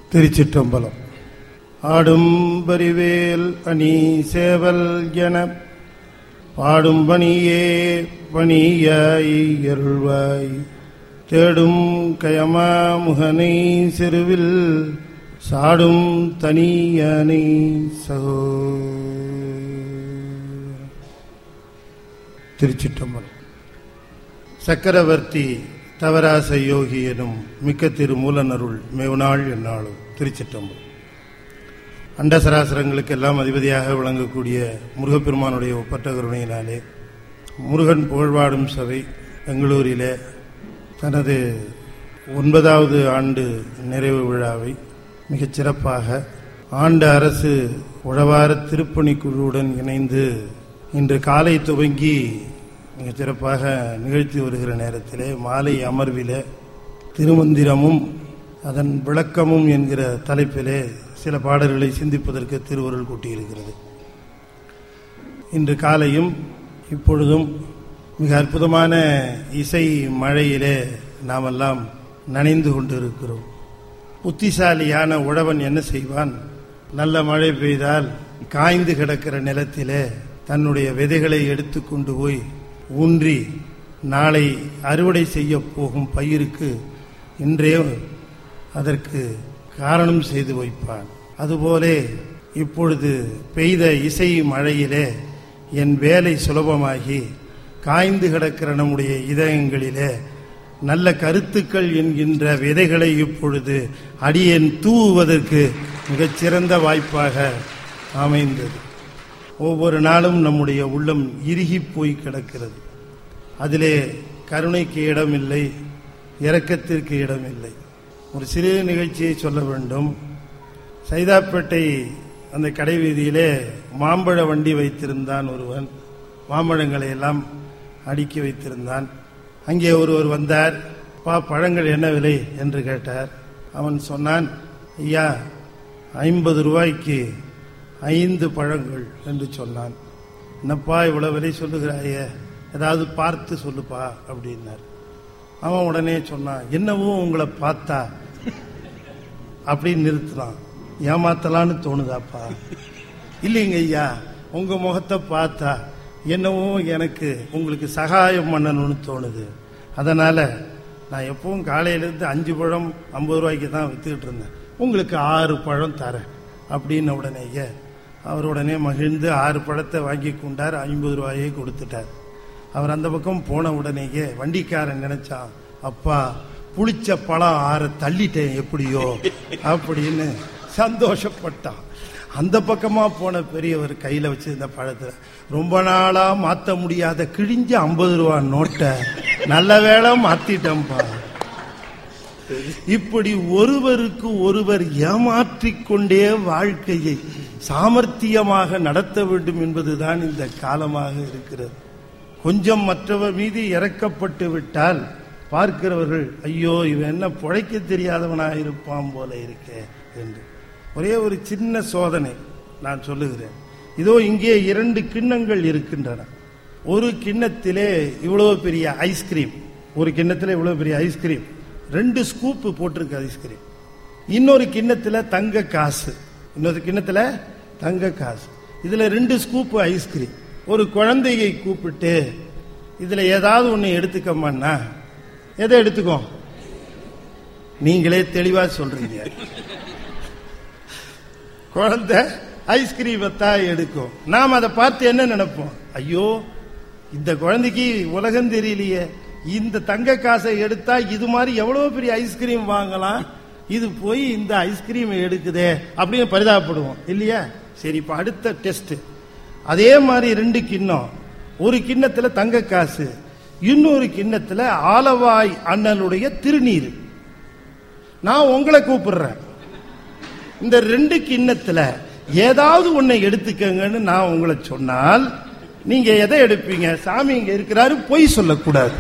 திருச்சிற்றம்பலம் ஆடும் பரிவேல் அணி சேவல் என பாடும் பணியே பணியாய் அருள்வாய் தேடும் கயமா முகனை செருவில் சாடும் தனியனை சகோ திருச்சிற்றம்பலம் சக்கரவர்த்தி தவராச யோகி எனும் மிக்க திரு மூலனருள் மேவுநாள் என்னாலும் திருச்சிற்றம்பலம் அண்டசராசரங்களுக்கு எல்லாம் அதிபதியாக விளங்கக்கூடிய முருகப்பெருமானுடைய ஒப்பற்ற கருணையினாலே முருகன் புகழ்வாடும் சபை பெங்களூரிலே தனது ஒன்பதாவது ஆண்டு நிறைவு விழாவை மிகச் சிறப்பாக ஆண்டு அரசு உழவார திருப்பணிக்குழுவுடன் இணைந்து இன்று காலை துவங்கி மிகச் சிறப்பாக நிகழ்த்தி வருகிற நேரத்திலே மாலை அமர்விலே திருமந்திரமும் அதன் விளக்கமும் என்கிற தலைப்பிலே சில பாடல்களை சிந்திப்பதற்கு திருவருள் கூட்டியிருக்கிறது இன்று காலையும் இப்பொழுதும் மிக அற்புதமான இசை மழையிலே நாமெல்லாம் நனைந்து கொண்டிருக்கிறோம் புத்திசாலியான உழவன் என்ன செய்வான் நல்ல மழை பெய்தால் காய்ந்து கிடக்கிற நிலத்திலே தன்னுடைய விதைகளை எடுத்துக்கொண்டு போய் ஊன்றி நாளை அறுவடை செய்ய போகும் பயிருக்கு இன்றே அதற்கு காரணம் செய்து வைப்பான் அதுபோலே இப்பொழுது பெய்த இசை மழையிலே என் வேலை சுலபமாகி காய்ந்து கிடக்கிற நம்முடைய இதயங்களிலே நல்ல கருத்துக்கள் என்கின்ற விதைகளை இப்பொழுது அடியேன் தூவுவதற்கு மிகச்சிறந்த வாய்ப்பாக அமைந்தது ஒவ்வொரு நாளும் நம்முடைய உள்ளம் இறுகி போய் கிடக்கிறது அதிலே கருணைக்கு இடமில்லை இரக்கத்திற்கு இடமில்லை ஒரு சிறு நிகழ்ச்சியை சொல்ல வேண்டும் சைதாப்பேட்டை அந்த கடை வீதியிலே மாம்பழ வண்டி வைத்திருந்தான் ஒருவன் மாம்பழங்களை எல்லாம் அடுக்கி வைத்திருந்தான் அங்கே ஒருவர் வந்தார் பா பழங்கள் என்ன விலை என்று கேட்டார் அவன் சொன்னான் ஐயா ஐம்பது ரூபாய்க்கு ஐந்து பழங்கள் என்று சொன்னான் என்னப்பா இவ்வளவு விலை சொல்லுகிறாயே ஏதாவது பார்த்து சொல்லுப்பா அப்படின்னார் அவன் உடனே சொன்னான் என்னவோ உங்களை பார்த்தா அப்படின்னு நிறுத்தினான் ஏமாத்தலான்னு தோணுதாப்பா இல்லைங்க ஐயா உங்க முகத்தை பார்த்தா என்னவோ எனக்கு உங்களுக்கு சகாயம் பண்ணணும்னு தோணுது அதனால நான் எப்பவும் காலையிலேருந்து அஞ்சு பழம் ஐம்பது ரூபாய்க்கு தான் வித்துக்கிட்டு இருந்தேன் உங்களுக்கு ஆறு பழம் தரேன் அப்படின்னு உடனேயே அவர் உடனே மகிழ்ந்து ஆறு பழத்தை வாங்கி கொண்டார் ஐம்பது ரூபாயை கொடுத்துட்டார் அவர் அந்த பக்கம் போன உடனேயே வண்டிக்காரன் நினைச்சான் அப்பா புளிச்ச பழம் ஆற தள்ளிட்டேன் எப்படியோ அப்படின்னு சந்தோஷப்பட்டான் அந்த பக்கமா போன பெரியவர் கையில வச்சிருந்த பழத்துல ரொம்ப நாளா மாத்த முடியாத கிழிஞ்ச ஐம்பது ரூபா நோட்டை நல்ல வேளை மாத்திட்டேன்பா இப்படி ஒருவருக்கு ஒருவர் ஏமாற்றிக் கொண்டே வாழ்க்கையை சாமர்த்தியமாக நடத்த வேண்டும் என்பதுதான் இந்த காலமாக இருக்கிறது கொஞ்சம் மற்றவர் மீது இறக்கப்பட்டு விட்டால் பார்க்கிறவர்கள் ஐயோ இவன் என்ன பிழைக்க தெரியாதவனாக இருப்பான் போல இருக்கே என்று ஒரே ஒரு சின்ன சோதனை நான் சொல்லுகிறேன் இதோ இங்கே இரண்டு கிண்ணங்கள் இருக்கின்றன ஒரு கிண்ணத்திலே இவ்வளவு பெரிய ஐஸ்கிரீம் ஒரு கிண்ணத்தில் இவ்வளவு பெரிய ஐஸ்கிரீம் ரெண்டு ஸ்கூப்பு போட்டிருக்கு ஐஸ்கிரீம் இன்னொரு கிண்ணத்தில் தங்க காசு இன்னொரு கிண்ணத்தில் தங்க காசு இதுல ரெண்டு ஸ்கூப்பு ஐஸ்கிரீம் ஒரு குழந்தையை கூப்பிட்டு இதுல ஏதாவது ஒன்று எடுத்துக்கம்மாண்ணா எதை எடுத்துக்கோ நீங்களே தெளிவா சொல்றீங்க குழந்தை ஐஸ்கிரீமை தான் எடுக்கும் நாம் அதை பார்த்து என்ன நினைப்போம் ஐயோ இந்த குழந்தைக்கு உலகம் தெரியலையே இந்த தங்க காசை எடுத்தா இது மாதிரி எவ்வளவு பெரிய ஐஸ்கிரீம் வாங்கலாம் இது போய் இந்த ஐஸ்கிரீம் எடுக்குதே அப்படின்னு பரிதாபப்படுவோம் இல்லையா சரி இப்ப அடுத்த டெஸ்ட் அதே மாதிரி ரெண்டு கிண்ணம் ஒரு கிண்ணத்துல தங்க காசு இன்னொரு கிண்ணத்துல ஆலவாய் அண்ணனுடைய திருநீர் நான் உங்களை கூப்பிடுறேன் இந்த ரெண்டு கிண்ணத்துல ஏதாவது ஒன்னை எடுத்துக்கங்கன்னு நான் உங்களை சொன்னால் நீங்க எதை எடுப்பீங்க சாமி இங்க இருக்கிறாரு பொய் சொல்லக்கூடாது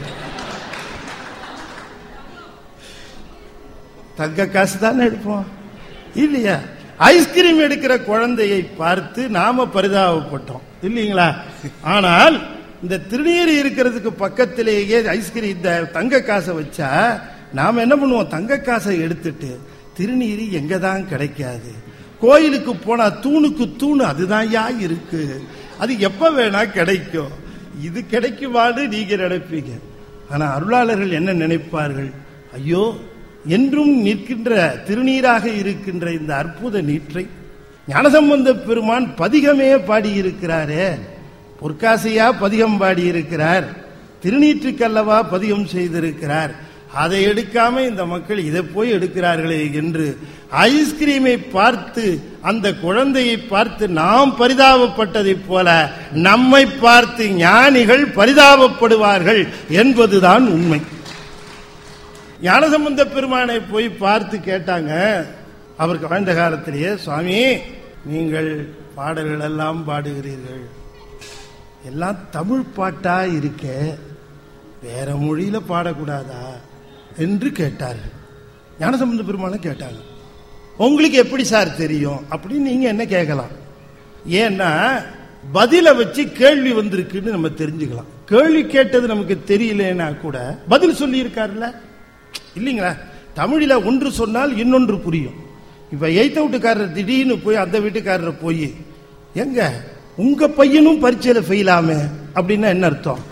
தங்க காசு தானே எடுப்போம் இல்லையா ஐஸ்கிரீம் எடுக்கிற குழந்தையை பார்த்து நாம பரிதாபப்பட்டோம் இல்லைங்களா ஆனால் இந்த திருநீர் இருக்கிறதுக்கு பக்கத்திலேயே ஐஸ்கிரீம் இந்த தங்க காசை வச்சா நாம என்ன பண்ணுவோம் தங்க காசை எடுத்துட்டு திருநீர் எங்க தான் கிடைக்காது கோயிலுக்கு போனா தூணுக்கு தூணு அதுதான் யா இருக்கு அது எப்ப வேணா கிடைக்கும் இது கிடைக்குமான்னு நீங்க நினைப்பீங்க ஆனா அருளாளர்கள் என்ன நினைப்பார்கள் ஐயோ என்றும் நிற்கின்ற திருநீராக இருக்கின்ற இந்த அற்புத நீற்றை ஞானசம்பந்த பெருமான் பதிகமே பாடியிருக்கிறாரே பொற்காசையா பதிகம் பாடியிருக்கிறார் திருநீற்றுக்கல்லவா பதிகம் செய்திருக்கிறார் அதை எடுக்காம இந்த மக்கள் இதை போய் எடுக்கிறார்களே என்று ஐஸ்கிரீமை பார்த்து அந்த குழந்தையை பார்த்து நாம் பரிதாபப்பட்டதைப் போல நம்மை பார்த்து ஞானிகள் பரிதாபப்படுவார்கள் என்பதுதான் உண்மை ஞானசம்பந்த பெருமானை போய் பார்த்து கேட்டாங்க அவருக்கு வாழ்ந்த காலத்திலேயே சுவாமி நீங்கள் பாடல்கள் எல்லாம் பாடுகிறீர்கள் எல்லாம் தமிழ் பாட்டா இருக்க வேற மொழியில பாடக்கூடாதா என்று கேட்டார்கள் ஞானசம்பந்த பெருமானை கேட்டாங்க உங்களுக்கு எப்படி சார் தெரியும் அப்படின்னு நீங்க என்ன கேட்கலாம் ஏன்னா பதில வச்சு கேள்வி வந்திருக்குன்னு நம்ம தெரிஞ்சுக்கலாம் கேள்வி கேட்டது நமக்கு தெரியலன்னா கூட பதில் சொல்லி இருக்காருல்ல இல்லைங்களா தமிழில ஒன்று சொன்னால் இன்னொன்று புரியும் இப்ப எய்த்த வீட்டுக்காரர் திடீர்னு போய் அந்த வீட்டுக்காரர் போய் எங்க உங்க பையனும் பரீட்சையில ஃபெயில் ஆமே அப்படின்னா என்ன அர்த்தம்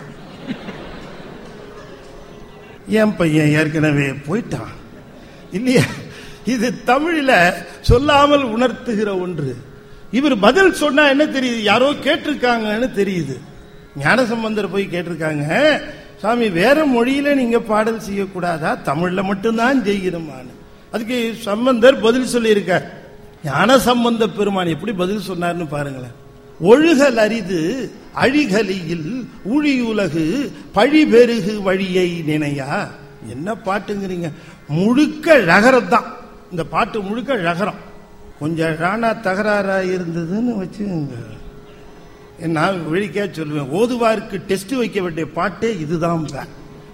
என் பையன் ஏற்கனவே போயிட்டான் இல்லையா இது தமிழில சொல்லாமல் உணர்த்துகிற ஒன்று இவர் பதில் சொன்னா என்ன தெரியுது யாரோ கேட்டிருக்காங்கன்னு தெரியுது ஞானசம்பந்தர் போய் கேட்டிருக்காங்க சாமி வேற மொழியில நீங்க பாடல் செய்யக்கூடாதா தமிழ்ல மட்டும்தான் செய்யணுமான்னு அதுக்கு சம்பந்தர் பதில் சொல்லியிருக்கார் ஞான சம்பந்த பெருமான் எப்படி பதில் சொன்னார்னு பாருங்களேன் ஒழுகல் அரிது அழிகலியில் ஊழியுலகு பழிபெருகு வழியை நினையா என்ன பாட்டுங்கிறீங்க முழுக்க ரகரம் தான் இந்த பாட்டு முழுக்க ரகரம் கொஞ்சம் ராணா தகராறா இருந்ததுன்னு வச்சுங்க நான் வெளிக்கா சொல்லுவேன் ஓதுவாருக்கு டெஸ்ட் வைக்க வேண்டிய பாட்டே இதுதான் தான்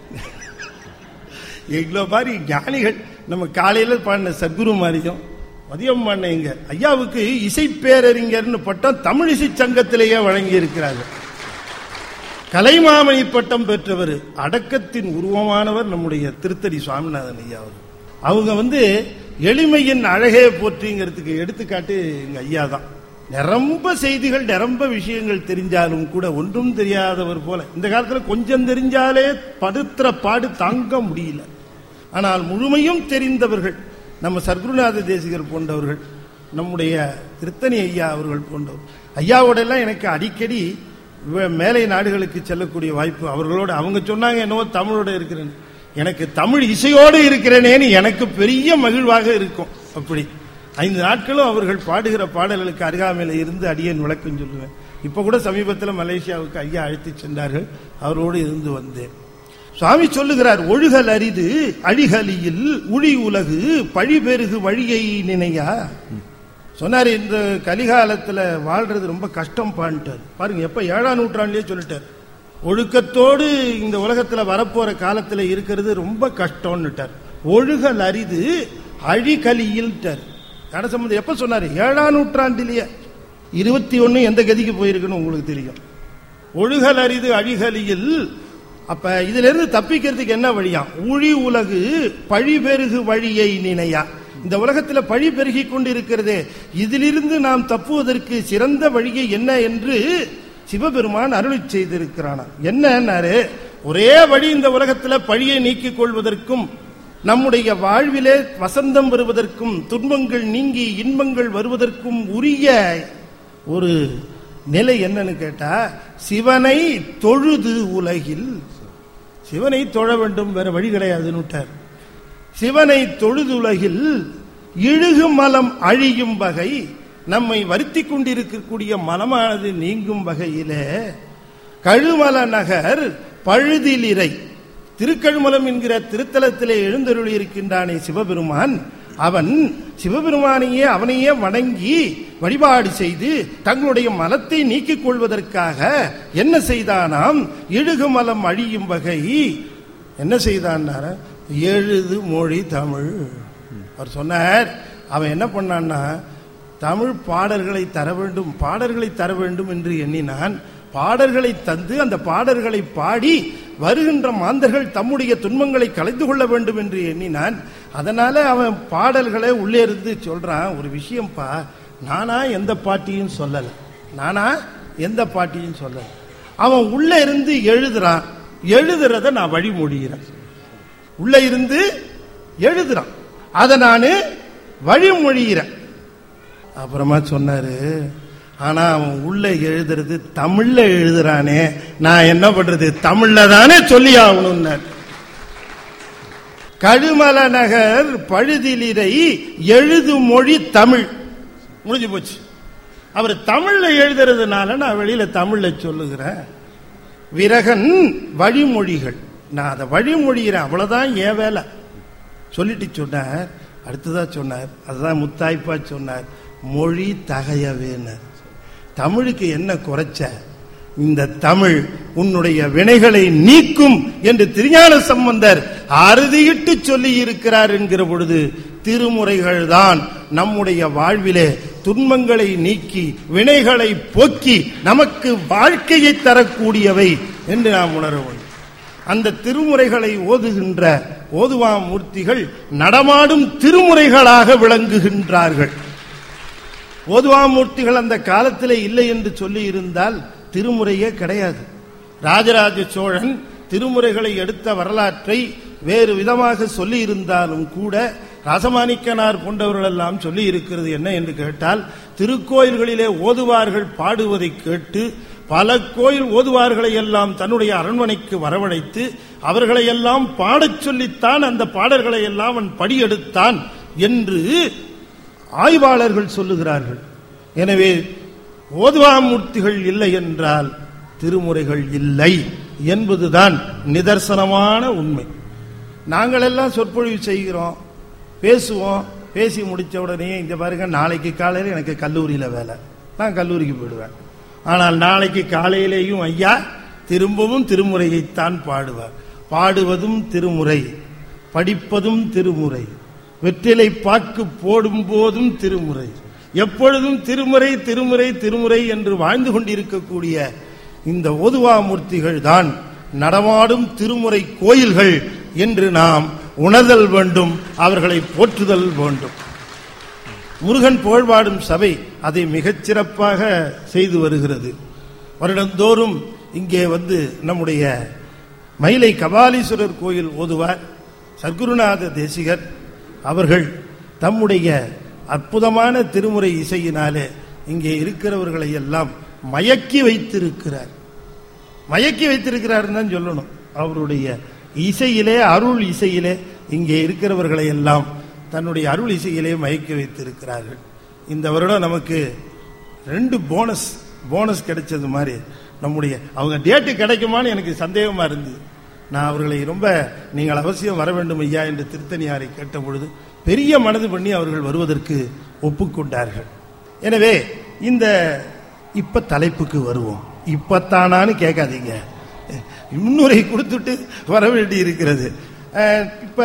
எங்களோ மாதிரி ஞானிகள் நம்ம காலையில பாடின சத்குரு மாதிரியும் மதியம் பாடின எங்க ஐயாவுக்கு இசை பேரறிஞர்னு பட்டம் தமிழ் இசை சங்கத்திலேயே வழங்கி இருக்கிறார்கள் கலைமாமணி பட்டம் பெற்றவர் அடக்கத்தின் உருவமானவர் நம்முடைய திருத்தடி சுவாமிநாதன் ஐயா அவர் அவங்க வந்து எளிமையின் அழகே போற்றிங்கிறதுக்கு எடுத்துக்காட்டு எங்க ஐயா தான் நிரம்ப செய்திகள் நிரம்ப விஷயங்கள் தெரிஞ்சாலும் கூட ஒன்றும் தெரியாதவர் போல இந்த காலத்துல கொஞ்சம் தெரிஞ்சாலே படுத்துற பாடு தாங்க முடியல ஆனால் முழுமையும் தெரிந்தவர்கள் நம்ம சர்க்குருநாத தேசிகர் போன்றவர்கள் நம்முடைய திருத்தணி ஐயா அவர்கள் போன்றவர் ஐயாவோட எல்லாம் எனக்கு அடிக்கடி வே- மேலை நாடுகளுக்கு செல்லக்கூடிய வாய்ப்பு அவர்களோட அவங்க சொன்னாங்க என்னவோ தமிழோட இருக்கிறேன் எனக்கு தமிழ் இசையோடு இருக்கிறேனேன்னு எனக்கு பெரிய மகிழ்வாக இருக்கும் அப்படி ஐந்து நாட்களும் அவர்கள் பாடுகிற பாடல்களுக்கு அருகாமையில் இருந்து அடியேன் விளக்கம் சொல்லுவேன் இப்ப கூட சமீபத்தில் மலேசியாவுக்கு ஐயா அழைத்து சென்றார்கள் அவரோடு இருந்து வந்தேன் சுவாமி சொல்லுகிறார் ஒழுகல் அரிது அழிகலியில் உழி உலகு பழிபெருகு வழியை நினையா சொன்னார் இந்த கலிகாலத்துல வாழ்றது ரொம்ப கஷ்டம் பான்ட்டார் பாருங்க எப்ப ஏழாம் நூற்றாண்டுலயே சொல்லிட்டார் ஒழுக்கத்தோடு இந்த உலகத்துல வரப்போற காலத்துல இருக்கிறது ரொம்ப கஷ்டம்னுட்டார் ஒழுகல் அரிது அழிகலியில்ட்டார் ஞானசம்பந்தம் எப்ப சொன்னாரு ஏழாம் நூற்றாண்டிலேயே இருபத்தி ஒண்ணு எந்த கதிக்கு போயிருக்குன்னு உங்களுக்கு தெரியும் ஒழுகல் அரிது அழிகலியில் அப்ப இதுல இருந்து தப்பிக்கிறதுக்கு என்ன வழியா ஊழி உலகு பழிபெருகு வழியை நினையா இந்த உலகத்துல பழி பெருகி கொண்டிருக்கிறதே இதிலிருந்து நாம் தப்புவதற்கு சிறந்த வழியை என்ன என்று சிவபெருமான் அருளி செய்திருக்கிறானா என்னன்னாரு ஒரே வழி இந்த உலகத்துல பழியை நீக்கிக் கொள்வதற்கும் நம்முடைய வாழ்விலே வசந்தம் வருவதற்கும் துன்பங்கள் நீங்கி இன்பங்கள் வருவதற்கும் உரிய ஒரு நிலை என்னன்னு கேட்டா சிவனை தொழுது உலகில் சிவனை தொழ வேண்டும் வேற வழி கிடையாதுன்னு விட்டார் சிவனை தொழுது உலகில் இழுகு மலம் அழியும் வகை நம்மை வருத்தி கொண்டிருக்கக்கூடிய மலமானது நீங்கும் வகையிலே கழுமல நகர் பழுதிலிரை திருக்கழுமலம் என்கிற திருத்தலத்திலே எழுந்தருளி இருக்கின்றானே சிவபெருமான் அவன் சிவபெருமானையே அவனையே வணங்கி வழிபாடு செய்து தங்களுடைய மலத்தை நீக்கிக் கொள்வதற்காக என்ன செய்தானாம் இழுகு மலம் அழியும் வகை என்ன செய்தான் எழுது மொழி தமிழ் அவர் சொன்னார் அவன் என்ன பண்ணான்னா தமிழ் பாடல்களை தர வேண்டும் பாடல்களை தர வேண்டும் என்று எண்ணினான் பாடல்களை தந்து அந்த பாடல்களை பாடி வருகின்ற மாந்தர்கள் தம்முடைய துன்பங்களை கலைந்து கொள்ள வேண்டும் என்று எண்ணினான் அதனால அவன் பாடல்களை உள்ளே இருந்து சொல்றான் ஒரு விஷயம்ப்பா நானா எந்த பாட்டியும் சொல்லல நானா எந்த பாட்டியும் சொல்லல அவன் உள்ள இருந்து எழுதுறான் எழுதுறத நான் வழிமொழிகிறேன் உள்ள இருந்து எழுதுறான் அதை நான் வழிமொழிகிறேன் அப்புறமா சொன்னாரு ஆனா அவன் உள்ள எழுதுறது தமிழ்ல எழுதுறானே நான் என்ன பண்றது தமிழ்ல தானே சொல்லி ஆகணும்னார் கழுமல நகர் பழுதிலிரை எழுது மொழி தமிழ் முடிஞ்சு போச்சு அவர் தமிழ்ல எழுதுறதுனால நான் வெளியில தமிழ்ல சொல்லுகிறேன் விரகன் வழிமொழிகள் நான் அதை வழிமொழிகிறேன் அவ்வளவுதான் என் வேலை சொல்லிட்டு சொன்னார் அடுத்ததா சொன்னார் அதுதான் முத்தாய்ப்பா சொன்னார் மொழி தகையவேனர் தமிழுக்கு என்ன குறைச்ச இந்த தமிழ் உன்னுடைய வினைகளை நீக்கும் என்று திருஞான சம்பந்தர் அறுதியிட்டு சொல்லி இருக்கிறார் என்கிற பொழுது திருமுறைகள் தான் நம்முடைய வாழ்விலே துன்பங்களை நீக்கி வினைகளை போக்கி நமக்கு வாழ்க்கையை தரக்கூடியவை என்று நாம் உணர வேண்டும் அந்த திருமுறைகளை ஓதுகின்ற ஓதுவா மூர்த்திகள் நடமாடும் திருமுறைகளாக விளங்குகின்றார்கள் ஓதுவாமூர்த்திகள் அந்த காலத்திலே இல்லை என்று சொல்லி இருந்தால் திருமுறையே கிடையாது ராஜராஜ சோழன் திருமுறைகளை எடுத்த வரலாற்றை வேறு விதமாக சொல்லி இருந்தாலும் கூட ராசமாணிக்கனார் போன்றவர்கள் எல்லாம் சொல்லி இருக்கிறது என்ன என்று கேட்டால் திருக்கோயில்களிலே ஓதுவார்கள் பாடுவதை கேட்டு பல கோயில் ஓதுவார்களை எல்லாம் தன்னுடைய அரண்மனைக்கு வரவழைத்து அவர்களை எல்லாம் பாடச் சொல்லித்தான் அந்த பாடல்களை எல்லாம் அவன் படியெடுத்தான் என்று ஆய்வாளர்கள் சொல்லுகிறார்கள் எனவே ஓதுவாமூர்த்திகள் இல்லை என்றால் திருமுறைகள் இல்லை என்பதுதான் நிதர்சனமான உண்மை நாங்கள் எல்லாம் சொற்பொழிவு செய்கிறோம் பேசுவோம் பேசி முடிச்ச உடனே இந்த பாருங்க நாளைக்கு காலையில் எனக்கு கல்லூரியில் வேலை நான் கல்லூரிக்கு போயிடுவேன் ஆனால் நாளைக்கு காலையிலேயும் ஐயா திரும்பவும் திருமுறையைத்தான் பாடுவார் பாடுவதும் திருமுறை படிப்பதும் திருமுறை வெற்றிலை பாக்கு போடும் போதும் திருமுறை எப்பொழுதும் திருமுறை திருமுறை திருமுறை என்று வாழ்ந்து கொண்டிருக்கக்கூடிய இந்த ஓதுவாமூர்த்திகள் தான் நடமாடும் திருமுறை கோயில்கள் என்று நாம் உணர்தல் வேண்டும் அவர்களை போற்றுதல் வேண்டும் முருகன் புகழ்பாடும் சபை அதை மிகச் சிறப்பாக செய்து வருகிறது வருடந்தோறும் இங்கே வந்து நம்முடைய மயிலை கபாலீஸ்வரர் கோயில் ஓதுவார் சர்க்குருநாத தேசிகர் அவர்கள் தம்முடைய அற்புதமான திருமுறை இசையினாலே இங்கே இருக்கிறவர்களை எல்லாம் மயக்கி வைத்திருக்கிறார் மயக்கி வைத்திருக்கிறார் தான் சொல்லணும் அவருடைய இசையிலே அருள் இசையிலே இங்கே இருக்கிறவர்களை எல்லாம் தன்னுடைய அருள் இசையிலே மயக்கி வைத்திருக்கிறார்கள் இந்த வருடம் நமக்கு ரெண்டு போனஸ் போனஸ் கிடைச்சது மாதிரி நம்முடைய அவங்க டேட்டு கிடைக்குமான்னு எனக்கு சந்தேகமா இருந்தது நான் அவர்களை ரொம்ப நீங்கள் அவசியம் வர வேண்டும் ஐயா என்று திருத்தணியாரை கேட்ட பொழுது பெரிய மனது பண்ணி அவர்கள் வருவதற்கு ஒப்புக்கொண்டார்கள் எனவே இந்த இப்ப தலைப்புக்கு வருவோம் இப்பத்தானான்னு கேட்காதீங்க முன்னுரை கொடுத்துட்டு வர வேண்டி இருக்கிறது அஹ், இப்ப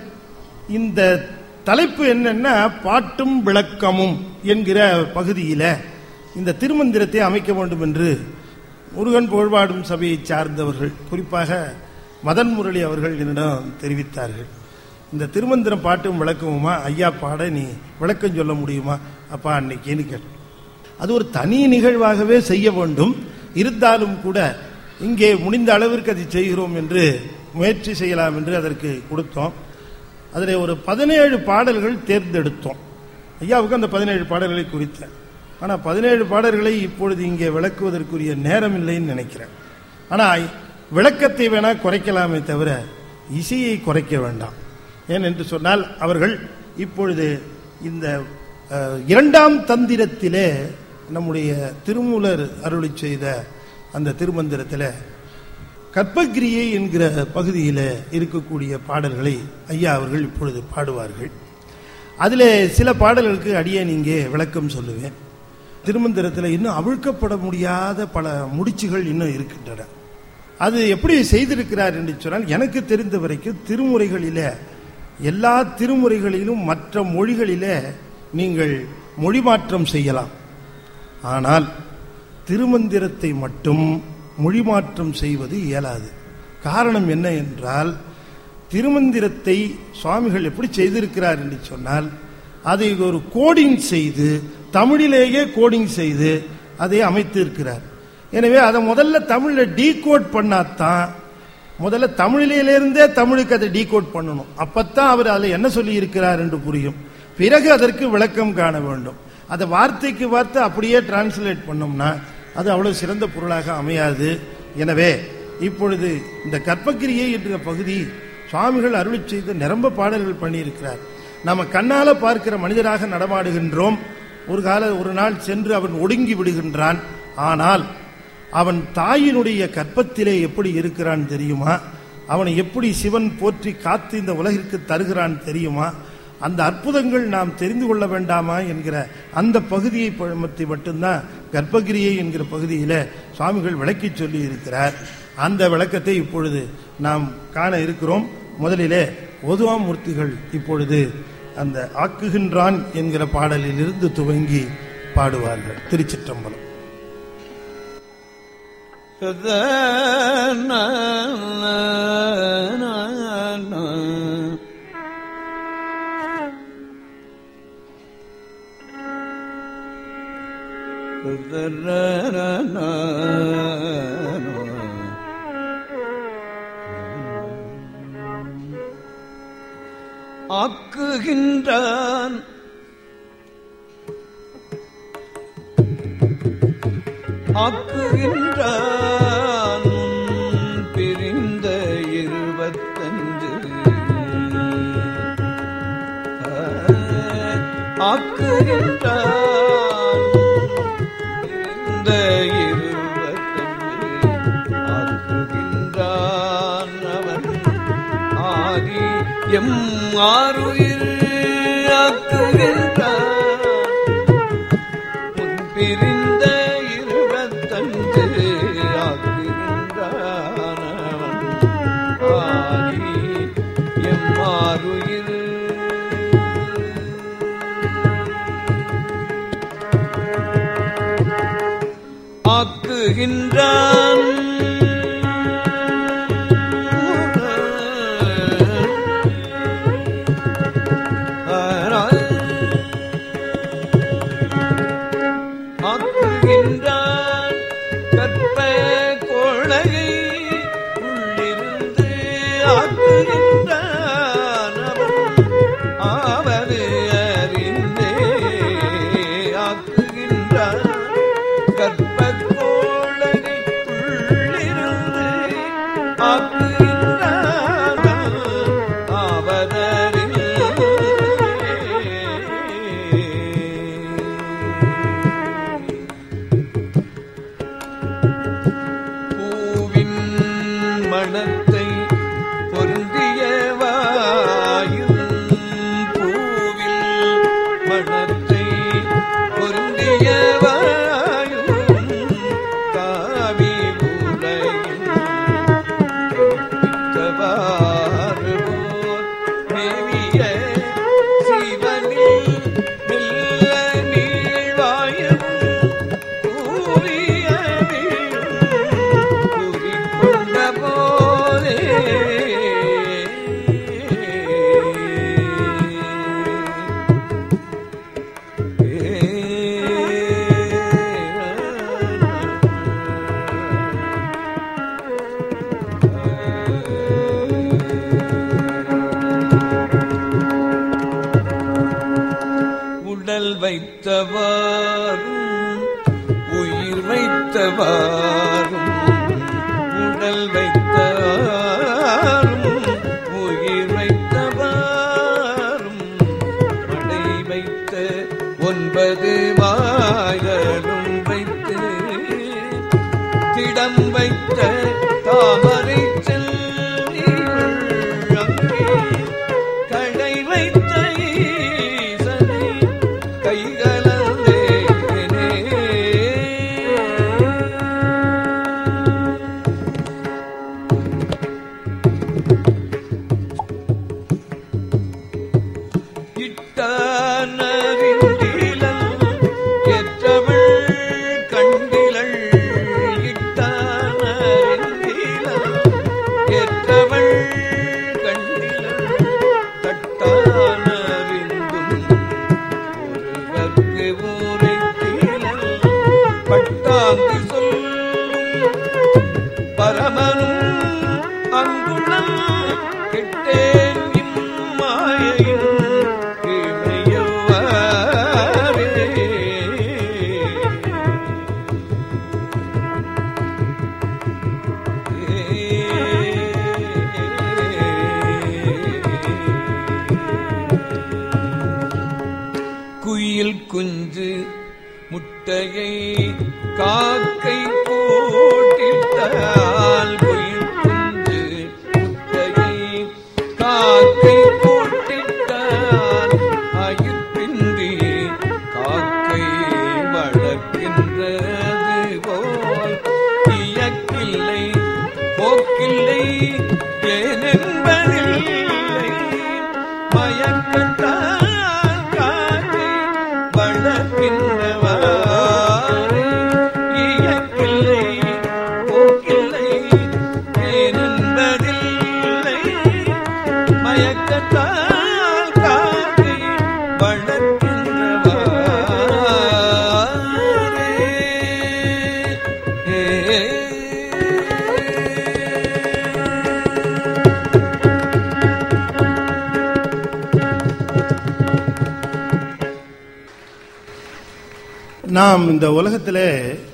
இந்த தலைப்பு என்னன்னா பாட்டும் விளக்கமும் என்கிற பகுதியில இந்த திருமந்திரத்தை அமைக்க வேண்டும் என்று முருகன் புகழ்பாடும் சபையை சார்ந்தவர்கள் குறிப்பாக மதன் முரளி அவர்கள் என்னிடம் தெரிவித்தார்கள் இந்த திருமந்திரம் பாட்டும் விளக்கமுமா ஐயா பாட நீ விளக்கம் சொல்ல முடியுமா அப்பா அன்னைக்குன்னு கேட்டேன் அது ஒரு தனி நிகழ்வாகவே செய்ய வேண்டும் இருந்தாலும் கூட இங்கே முடிந்த அளவிற்கு அதை செய்கிறோம் என்று முயற்சி செய்யலாம் என்று அதற்கு கொடுத்தோம் அதில் ஒரு பதினேழு பாடல்கள் தேர்ந்தெடுத்தோம் ஐயாவுக்கு அந்த பதினேழு பாடல்களை குறித்தேன் ஆனால் பதினேழு பாடல்களை இப்பொழுது இங்கே விளக்குவதற்குரிய நேரம் இல்லைன்னு நினைக்கிறேன் ஆனால் விளக்கத்தை வேணா குறைக்கலாமே தவிர இசையை குறைக்க வேண்டாம் ஏன் என்று சொன்னால் அவர்கள் இப்பொழுது இந்த அஹ், இரண்டாம் தந்திரத்திலே நம்முடைய திருமூலர் அருளி செய்த அந்த திருமந்திரத்தில் கற்பகிரியை என்கிற பகுதியில் இருக்கக்கூடிய பாடல்களை ஐயா அவர்கள் இப்பொழுது பாடுவார்கள் அதில் சில பாடல்களுக்கு அடியே இங்கே விளக்கம் சொல்லுவேன் திருமந்திரத்தில் இன்னும் அவிழ்க்கப்பட முடியாத பல முடிச்சுகள் இன்னும் இருக்கின்றன அது எப்படி செய்திருக்கிறார் என்று சொன்னால் எனக்கு தெரிந்த வரைக்கும் திருமுறைகளிலே எல்லா திருமுறைகளிலும் மற்ற மொழிகளிலே நீங்கள் மொழி மாற்றம் செய்யலாம் ஆனால் திருமந்திரத்தை மட்டும் மொழி மாற்றம் செய்வது இயலாது காரணம் என்ன என்றால் திருமந்திரத்தை சுவாமிகள் எப்படி செய்திருக்கிறார் என்று சொன்னால் அதை ஒரு கோடிங் செய்து தமிழிலேயே கோடிங் செய்து அதை அமைத்து இருக்கிறார் எனவே அதை முதல்ல தமிழ்ல டீகோட் பண்ணாதான் முதல்ல தமிழிலிருந்தே தமிழுக்கு அதை டீகோட் பண்ணணும் அப்பத்தான் அவர் அதில் என்ன சொல்லி இருக்கிறார் என்று புரியும் பிறகு அதற்கு விளக்கம் காண வேண்டும் அதை வார்த்தைக்கு வார்த்தை அப்படியே டிரான்ஸ்லேட் பண்ணோம்னா அது அவ்வளவு சிறந்த பொருளாக அமையாது எனவே இப்பொழுது இந்த கற்பக்கிரியை என்ற பகுதி சுவாமிகள் அருளி செய்த நிரம்ப பாடல்கள் பண்ணியிருக்கிறார் நம்ம கண்ணால பார்க்கிற மனிதராக நடமாடுகின்றோம் ஒரு கால ஒரு நாள் சென்று அவன் ஒடுங்கி விடுகின்றான் ஆனால் அவன் தாயினுடைய கற்பத்திலே எப்படி இருக்கிறான் தெரியுமா அவனை எப்படி சிவன் போற்றி காத்து இந்த உலகிற்கு தருகிறான் தெரியுமா அந்த அற்புதங்கள் நாம் தெரிந்து கொள்ள வேண்டாமா என்கிற அந்த பகுதியை பற்றி மட்டும்தான் கர்ப்பகிரியை என்கிற பகுதியில சுவாமிகள் விளக்கி சொல்லி இருக்கிறார் அந்த விளக்கத்தை இப்பொழுது நாம் காண இருக்கிறோம் முதலிலே ஒதுவாமூர்த்திகள் இப்பொழுது அந்த ஆக்குகின்றான் என்கிற பாடலில் இருந்து துவங்கி பாடுவார்கள் திருச்சிற்றம்பலம் ஆக்குகின்றான் ஆக்குகின்றான் பிரிந்த இருபத்தஞ்சு ஆக்குகின்றான் பிரிந்த இருபத்தஞ்சு ஆக்குகின்றான் அவன் ஆதி எம் ஆறுயிர் ஆக்குகின்றான் முன்பிரிந்த இருபத்தஞ்சு ஆக்குகின்றான் அவன் ஆதி எம் ஆறுயிர் ஆக்குகின்றான் ஆக்குகின்றான் கற்ப கோழகை உள்ளிருந்து ஆக்குகின்றான் அவன் ஆவது அறிந்தே ஆக்குகின்றான் கற்ப கோழகை உள்ளிருந்து ஆக்குகின்றான் ஆவதறில் பூவின் மணத்தை பொருந்திய வாயும் பூவில் மணத்தை பொருந்திய வாயும் காவி உலகில் பித்தவாறு போல் மேவிய சிவனில் மெல்ல நீழ்வாயும் கூறியவே கூறிக்கொண்ட போதே உடல் வைத்தவாறும் உயிர் வைத்தவாறும் உடல் வைத்தாரும் உயிர் வைத்தவாறும் மடை வைத்த ஒன்பது வாயலும் வைத்து திடம் வைத்த தாமரை செல்வியுள் அங்கே கடை வைத்த ஈசனை கைகலந்தேனே இட்டானறிந்திலன் எற்றவள் கண்டிலள் இட்டானறிந்திலன் குயில் குஞ்சு முட்டையை காக்கை போட்டிட்டால் குயில் குஞ்சு முட்டையை காக்கை போட்டிட்டால் அயிர்பின்றி காக்கை வளர்க்கின்றது போல் இயக்கில்லை போக்கில்லை ஏனென்பதில்லை மயக்கத்தால் காக்கை வளர்க்கின்றவாறு இயக்கில்லை போக்கில்லை ஏனென்பதில்லை மயக்கத்தால் காக்கை வளர்க்கின்றவாறு நாம் இந்த உலகத்திலே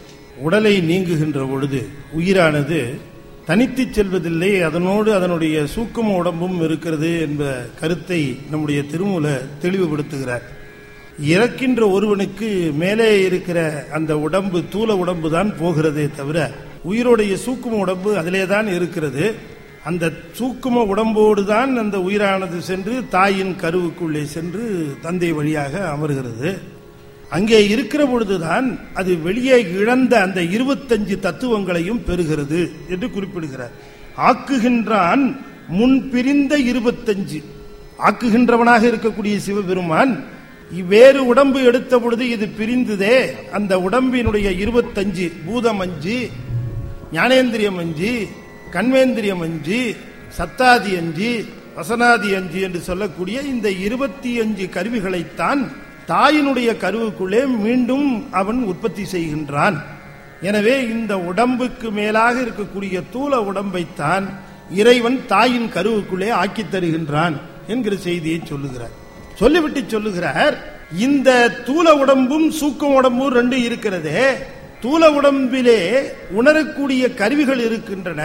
உடலை நீங்குகின்ற பொழுது உயிரானது தனித்து செல்வதில்லை அதனோடு அதனுடைய சூக்கும உடம்பும் இருக்கிறது என்ற கருத்தை நம்முடைய திருமூல தெளிவுபடுத்துகிறார் இறக்கின்ற ஒருவனுக்கு மேலே இருக்கிற அந்த உடம்பு தூல உடம்பு தான் போகிறதே தவிர உயிரோடைய சூக்கும உடம்பு அதிலே தான் இருக்கிறது அந்த சூக்கும உடம்போடு தான் அந்த உயிரானது சென்று தாயின் கருவுக்குள்ளே சென்று தந்தை வழியாக அமர்கிறது அங்கே இருக்கிற பொழுதுதான் அது வெளியே இழந்த அந்த இருபத்தஞ்சு தத்துவங்களையும் பெறுகிறது என்று குறிப்பிடுகிறார் ஆக்குகின்றான் முன் பிரிந்த இருபத்தஞ்சு ஆக்குகின்றவனாக இருக்கக்கூடிய சிவபெருமான் வேறு உடம்பு எடுத்த பொழுது இது பிரிந்ததே அந்த உடம்பினுடைய இருபத்தஞ்சு பூதம் அஞ்சு ஞானேந்திரியம் அஞ்சு கண்வேந்திரியம் அஞ்சு சத்தாதி அஞ்சு வசனாதி அஞ்சு என்று சொல்லக்கூடிய இந்த இருபத்தி அஞ்சு கருவிகளைத்தான் தாயினுடைய கருவுக்குள்ளே மீண்டும் அவன் உற்பத்தி செய்கின்றான் எனவே இந்த உடம்புக்கு மேலாக இருக்கக்கூடிய தூல உடம்பைத்தான் இறைவன் தாயின் கருவுக்குள்ளே ஆக்கித் தருகின்றான் என்கிற செய்தியை சொல்லுகிறார் சொல்லிவிட்டு சொல்லுகிறார் இந்த தூல உடம்பும் சூக்கம் உடம்பும் ரெண்டு இருக்கிறதே தூல உடம்பிலே உணரக்கூடிய கருவிகள் இருக்கின்றன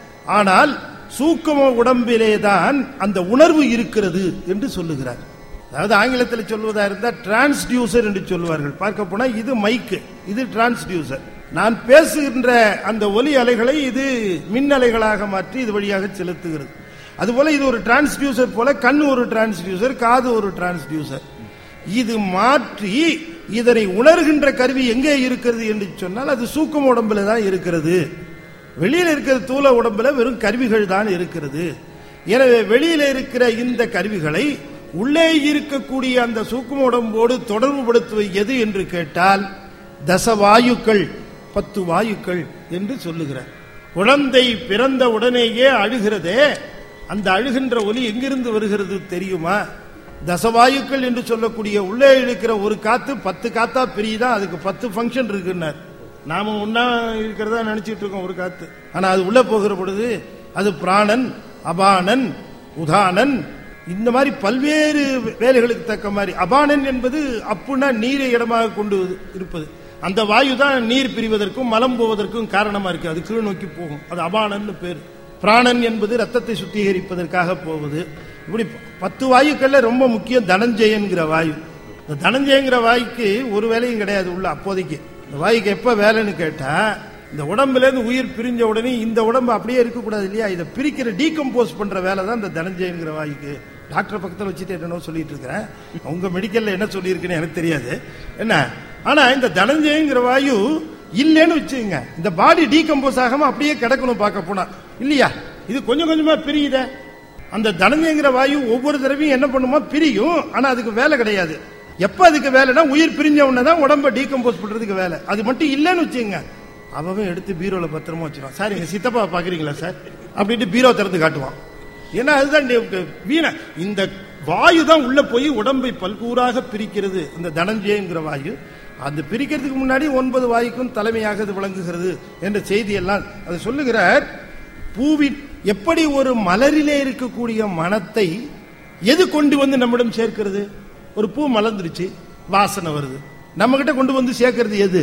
ஆனால் சூக்கம உடம்பிலே தான் அந்த உணர்வு இருக்கிறது என்று சொல்லுகிறார் அதாவது ஆங்கிலத்தில் சொல்வதா இருந்தால் டிரான்ஸ்டியூசர் என்று சொல்வார்கள் பார்க்க போனா இது மைக்கு இது டிரான்ஸ்டியூசர் நான் பேசுகின்ற அந்த ஒலி அலைகளை இது மின் அலைகளாக மாற்றி இது வழியாக செலுத்துகிறது அதுபோல இது ஒரு டிரான்ஸ்டியூசர் போல கண் ஒரு டிரான்ஸ்டியூசர் காது ஒரு டிரான்ஸ்டியூசர் இது மாற்றி இதனை உணர்கின்ற கருவி எங்கே இருக்கிறது என்று சொன்னால் அது சூக்கம் உடம்புல தான் இருக்கிறது வெளியில இருக்கிற தூல உடம்புல வெறும் கருவிகள் தான் இருக்கிறது எனவே வெளியில இருக்கிற இந்த கருவிகளை உள்ளே இருக்கக்கூடிய அந்த சூக்கும உடம்போடு தொடர்புபடுத்துவது எது என்று கேட்டால் தசவாயுக்கள் பத்து வாயுக்கள் என்று சொல்லுகிறார் குழந்தை பிறந்த உடனேயே அழுகிறதே அந்த அழுகின்ற ஒலி எங்கிருந்து வருகிறது தெரியுமா தசவாயுக்கள் என்று சொல்லக்கூடிய உள்ளே இருக்கிற ஒரு காத்து பத்து காத்தா பிரியுதா அதுக்கு பத்து ஃபங்க்ஷன் இருக்குன்னார் நாம ஒன்னா இருக்கிறதா நினைச்சிட்டு இருக்கோம் ஒரு காத்து ஆனா அது உள்ள போகிற பொழுது அது பிராணன் அபானன் உதானன் இந்த மாதிரி பல்வேறு வேலைகளுக்கு தக்க மாதிரி அபானன் என்பது அப்புனா நீரை இடமாக கொண்டு இருப்பது அந்த வாயு தான் நீர் பிரிவதற்கும் மலம் போவதற்கும் காரணமா இருக்கு அது கீழ் நோக்கி போகும் அது அபானன்னு பேர் பிராணன் என்பது ரத்தத்தை சுத்திகரிப்பதற்காக போவது இப்படி பத்து வாயுக்கள்ல ரொம்ப முக்கியம் தனஞ்சயன்கிற வாயு இந்த தனஞ்சயங்கிற வாய்க்கு ஒரு வேலையும் கிடையாது உள்ள அப்போதைக்கு இந்த வாய்க்கு எப்ப வேலைன்னு கேட்டா இந்த உடம்புல இருந்து உயிர் பிரிஞ்ச உடனே இந்த உடம்பு அப்படியே இருக்கக்கூடாது இல்லையா இதை பிரிக்கிற டீகம்போஸ் பண்ற வேலை தான் இந்த தனஞ்சயங்கிற வாய்க்கு டாக்டர் பக்கத்தில் வச்சுட்டு என்னென்னோ சொல்லிட்டு இருக்கிறேன் உங்க மெடிக்கல்ல என்ன சொல்லியிருக்குன்னு எனக்கு தெரியாது என்ன ஆனா இந்த தனஞ்சயங்கிற வாயு இல்லைன்னு வச்சுங்க இந்த பாடி டீகம்போஸ் ஆகாம அப்படியே கிடக்கணும் பார்க்க போனா இல்லையா இது கொஞ்சம் கொஞ்சமா பிரியுதே அந்த தனஞ்சயங்கிற வாயு ஒவ்வொரு தடவையும் என்ன பண்ணுமா பிரியும் ஆனா அதுக்கு வேலை கிடையாது எப்ப அதுக்கு வேலைன்னா உயிர் பிரிஞ்ச உடனே தான் உடம்ப டீகம்போஸ் பண்றதுக்கு வேலை அது மட்டும் இல்லைன்னு வச்சுங்க அவன் எடுத்து பீரோல பத்திரமா வச்சிருவான் சார் எங்க சித்தப்பா பாக்குறீங்களா சார் அப்படின்ட்டு பீரோ திறந்து காட்டுவான் ஏன்னா அதுதான் டே- வீண இந்த வாயு தான் உள்ள போய் உடம்பை பல்கூறாக பிரிக்கிறது இந்த தனஞ்சயங்கிற வாயு அந்த பிரிக்கிறதுக்கு முன்னாடி ஒன்பது வாயுக்கும் தலைமையாக இது விளங்குகிறது என்ற செய்தி எல்லாம் அது சொல்லுகிறார் பூவின் எப்படி ஒரு மலரிலே இருக்கக்கூடிய மனத்தை எது கொண்டு வந்து நம்மிடம் சேர்க்கிறது ஒரு பூ மலர்ந்துருச்சு வாசனை வருது நம்ம கிட்ட கொண்டு வந்து சேர்க்கிறது எது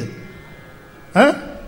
ஆ?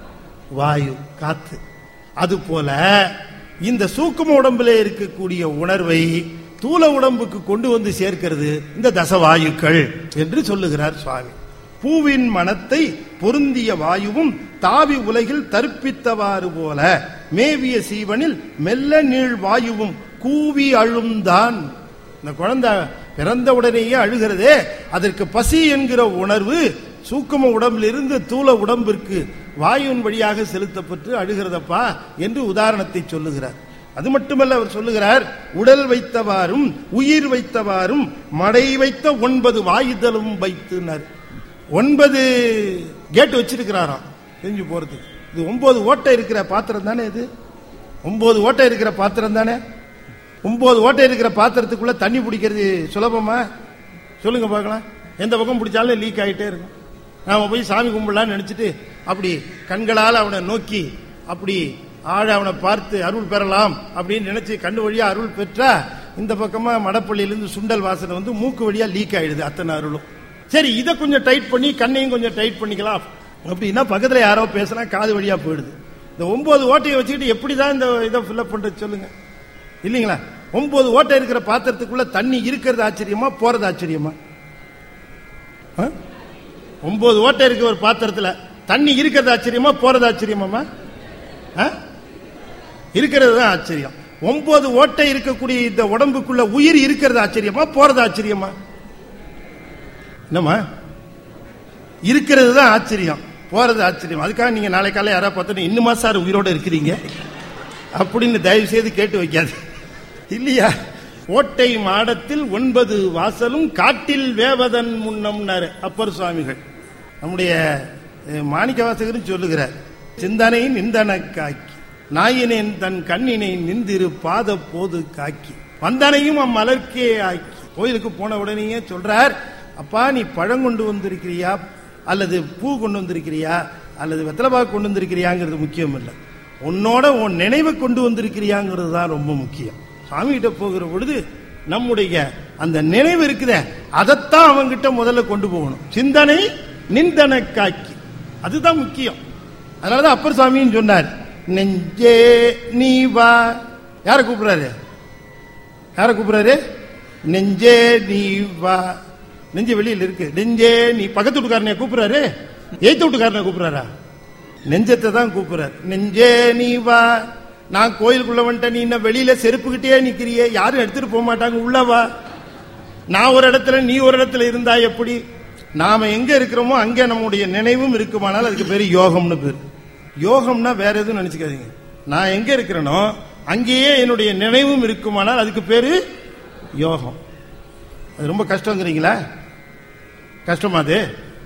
வாயு காத்து அது போல இந்த சூக்கும உடம்புல இருக்கக்கூடிய உணர்வை தூல உடம்புக்கு கொண்டு வந்து சேர்க்கிறது இந்த தசவாயுக்கள் என்று சொல்லுகிறார் சுவாமி பூவின் மனத்தை பொருந்திய வாயுவும் தாவி உலகில் தற்பித்தவாறு போல மேவிய சீவனில் மெல்ல நீள் வாயுவும் கூவி அழுந்தான் இந்த குழந்தை பிறந்த உடனேயே அழுகிறதே அதற்கு பசி என்கிற உணர்வு சூக்கும உடம்பிலிருந்து தூல உடம்பிற்கு வாயுவின் வழியாக செலுத்தப்பட்டு அழுகிறதப்பா என்று உதாரணத்தை சொல்லுகிறார் அது மட்டுமல்ல அவர் சொல்லுகிறார் உடல் வைத்தவாறும் உயிர் வைத்தவாறும் மடை வைத்த ஒன்பது வாயுதலும் வைத்துனர் ஒன்பது கேட் வச்சிருக்கிறாராம் தெரிஞ்சு போறதுக்கு இது ஒன்பது ஓட்டை இருக்கிற பாத்திரம் தானே இது ஒன்பது ஓட்டை இருக்கிற பாத்திரம் தானே ஒன்பது ஓட்டை இருக்கிற பாத்திரத்துக்குள்ள தண்ணி பிடிக்கிறது சுலபமா சொல்லுங்க பார்க்கலாம் எந்த பக்கம் பிடிச்சாலும் லீக் ஆகிட்டே இருக்கும் நாம போய் சாமி கும்பிடலாம்னு நினைச்சிட்டு அப்படி கண்களால் அவனை நோக்கி அப்படி ஆழ அவனை பார்த்து அருள் பெறலாம் அப்படின்னு நினைச்சு கண்ணு வழியா அருள் பெற்றா இந்த பக்கமா மடப்பள்ளியிலிருந்து சுண்டல் வாசனை வந்து மூக்கு வழியா லீக் ஆயிடுது அத்தனை அருளும் சரி இதை கொஞ்சம் டைட் பண்ணி கண்ணையும் கொஞ்சம் டைட் பண்ணிக்கலாம் அப்படின்னா பக்கத்துல யாரோ பேசினா காது வழியா போயிடுது இந்த ஒன்பது ஓட்டையை வச்சுக்கிட்டு எப்படிதான் இந்த இதை ஃபில்அப் பண்றது சொல்லுங்க இல்லைங்களா ஒன்பது ஓட்டை இருக்கிற பாத்திரத்துக்குள்ள தண்ணி இருக்கிறது ஆச்சரியமா போறது ஆச்சரியமா ஆ? ஒன்பது ஓட்டை இருக்க ஒரு பாத்திரத்துல தண்ணி இருக்கிறது ஆச்சரியமா போறது ஆச்சரியமாமா ஆ? இருக்கிறது தான் ஆச்சரியம் ஒன்பது ஓட்டை இருக்கக்கூடிய இந்த உடம்புக்குள்ள உயிர் இருக்கிறது ஆச்சரியமா போறது ஆச்சரியமா என்னம்மா இருக்கிறது தான் ஆச்சரியம் போறது ஆச்சரியம் அதுக்காக நீங்க நாளை காலை யாராவது பார்த்தோன்னா இன்னுமா சார் உயிரோட இருக்கிறீங்க அப்படின்னு தயவு செய்து கேட்டு வைக்காது இல்லையா ஓட்டை மாடத்தில் ஒன்பது வாசலும் காட்டில் வேவதன் முன்னம்னாரு அப்பர் சுவாமிகள் நம்முடைய அஹ், மாணிக்க வாசகரும் சொல்லுகிறார் சிந்தனை நிந்தன காக்கி நாயினேன் தன் கண்ணினை நிந்திரு பாத போது காக்கி வந்தனையும் அம்மலர்க்கே ஆக்கி கோயிலுக்கு போன உடனேயே சொல்றார் அப்பா நீ பழம் கொண்டு வந்திருக்கிறியா அல்லது பூ கொண்டு வந்திருக்கிறியா அல்லது வெத்தலைபாக்கு கொண்டு வந்திருக்கிறியாங்கிறது முக்கியம் இல்லை உன்னோட உன் நினைவை கொண்டு வந்திருக்கிறியாங்கிறது தான் ரொம்ப முக்கியம் சாமி கிட்ட போகிற பொழுது நம்முடைய அந்த நினைவு இருக்குதே அதைத்தான் அவங்கிட்ட முதல்ல கொண்டு போகணும் சிந்தனை நிந்தன காக்கி அதுதான் முக்கியம் அதனாலதான் அப்பர் சுவாமின்னு சொன்னார் நெஞ்சே நீ வா யாரை கூப்பிடுறாரு யாரை கூப்பிடுறாரு நெஞ்சே நீ வா நெஞ்சு வெளியில இருக்கு நெஞ்சே நீ பக்கத்து வீட்டுக்காரனை கூப்பிடுறாரு எய்த்து வீட்டுக்காரனை கூப்பிடுறாரா நெஞ்சத்தை தான் கூப்பிடுறாரு நெஞ்சே நீ வா நான் கோயிலுக்குள்ள வந்துட்டேன் நீ இன்னும் வெளியில செருப்புக்கிட்டே நிக்கிறியே யாரும் எடுத்துட்டு போக மாட்டாங்க உள்ள வா நான் ஒரு இடத்துல நீ ஒரு இடத்துல இருந்தா எப்படி நாம எங்க இருக்கிறோமோ அங்க நம்முடைய நினைவும் இருக்குமானால் அதுக்கு பேரு யோகம்னு பேரு யோகம்னா வேற எதுவும் நினைச்சுக்காதீங்க நான் எங்க இருக்கிறேனோ அங்கேயே என்னுடைய நினைவும் இருக்குமானால் அதுக்கு பேரு யோகம் அது ரொம்ப கஷ்டங்கிறீங்களா கஷ்டமா அது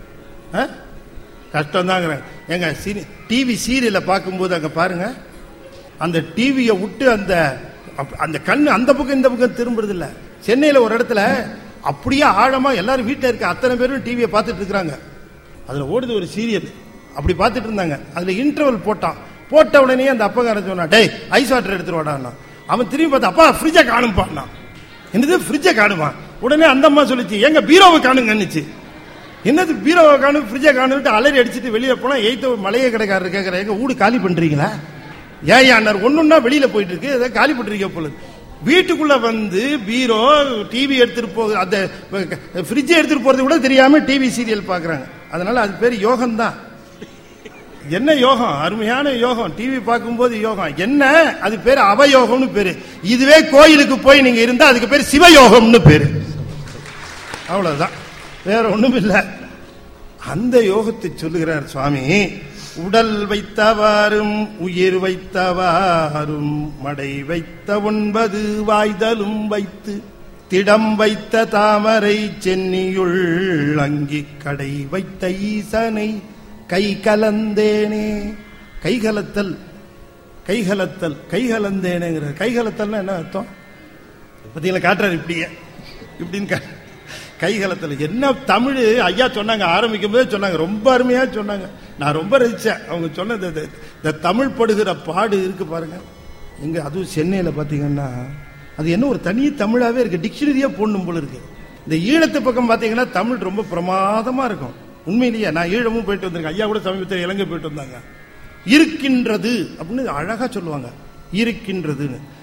கஷ்டம் தாங்கிறேன் எங்க டிவி சீரியலை பார்க்கும்போது அங்க பாருங்க அந்த டிவியை விட்டு அந்த அப்- அந்த கண்ணு அந்த பக்கம் இந்த பக்கம் திரும்புறது இல்ல சென்னையில ஒரு இடத்துல அப்படியே ஆழமா எல்லாரும் வீட்டில் இருக்க அத்தனை பேரும் டிவியை பார்த்துட்டு இருக்கிறாங்க அதுல ஓடுது ஒரு சீரியல் அப்படி பார்த்துட்டு இருந்தாங்க அதுல இன்டர்வல் போட்டான் போட்ட உடனே அந்த அப்பகாரன் சொன்னா டேய் ஐஸ் வாட்டர் எடுத்துட்டு வாடான்னா அவன் திரும்பி பார்த்து அப்பா ஃப்ரிட்ஜை காணும்பான்னா என்னது ஃப்ரிட்ஜை காணுமா உடனே அந்த அம்மா சொல்லிச்சு எங்க பீரோவை காணுங்கன்னுச்சு என்னது பீரோவை காணும் ஃப்ரிட்ஜை காணுன்ட்டு அலறி அடிச்சுட்டு வெளியில போனா எய்த்த மளிகை கடைக்காரர் கேட்கற எங்க வீடு காலி பண்றீங்களா ஏன் அண்ணர் ஒண்ணுன்னா வெளியில போயிட்டு இருக்கு ஏதோ காலி பண்றீங்க போல வீட்டுக்குள்ள வந்து பீரோ டிவி எடுத்துட்டு போக அந்த ஃப்ரிட்ஜை எடுத்துட்டு போறது கூட தெரியாம டிவி சீரியல் பாக்குறாங்க அதனால அது பேர் யோகம் தான் என்ன யோகம் அருமையான யோகம் டிவி பார்க்கும்போது யோகம் என்ன அது பேர் அவயோகம்னு பேரு இதுவே கோயிலுக்கு போய் நீங்க இருந்தா அதுக்கு பேர் சிவயோகம்னு பேரு அவ்வளவுதான் வேற ஒண்ணும் இல்ல அந்த யோகத்தை சொல்லுகிறார் சுவாமி உடல் வைத்தவாறும் உயிர் வைத்தவாறும் மடை வைத்த ஒன்பது வாய்தலும் வைத்து திடம் வைத்த தாமரை சென்னியுள் அங்கி கடை வைத்த ஈசனை கை கலந்தேனே கைகலத்தல் கைகலத்தல் கைகலந்தேனேங்கிற கைகலத்தல்னா என்ன அர்த்தம் பார்த்தீங்களா காட்டுறாரு இப்படியே இப்படின்னு கா- கைகலத்தில் என்ன தமிழ் ஐயா சொன்னாங்க ஆரம்பிக்கும் போதே சொன்னாங்க ரொம்ப அருமையா சொன்னாங்க நான் ரொம்ப ரசிச்சேன் அவங்க சொன்னது இது. இந்த தமிழ் படுகிற பாடு இருக்கு பாருங்க எங்க அதுவும் சென்னையில பாத்தீங்கன்னா அது என்ன ஒரு தனி தமிழாவே இருக்கு டிக்ஷனரியா போடணும் போல இருக்கு இந்த ஈழத்து பக்கம் பாத்தீங்கன்னா தமிழ் ரொம்ப பிரமாதமா இருக்கும் உண்மையிலேயே நான் ஈழமும் போயிட்டு வந்திருக்கேன் ஐயா கூட சமீபத்தில் இலங்கை போயிட்டு வந்தாங்க இருக்கின்றது அப்படின்னு அழகா சொல்லுவாங்க இருக்கின்றதுன்னு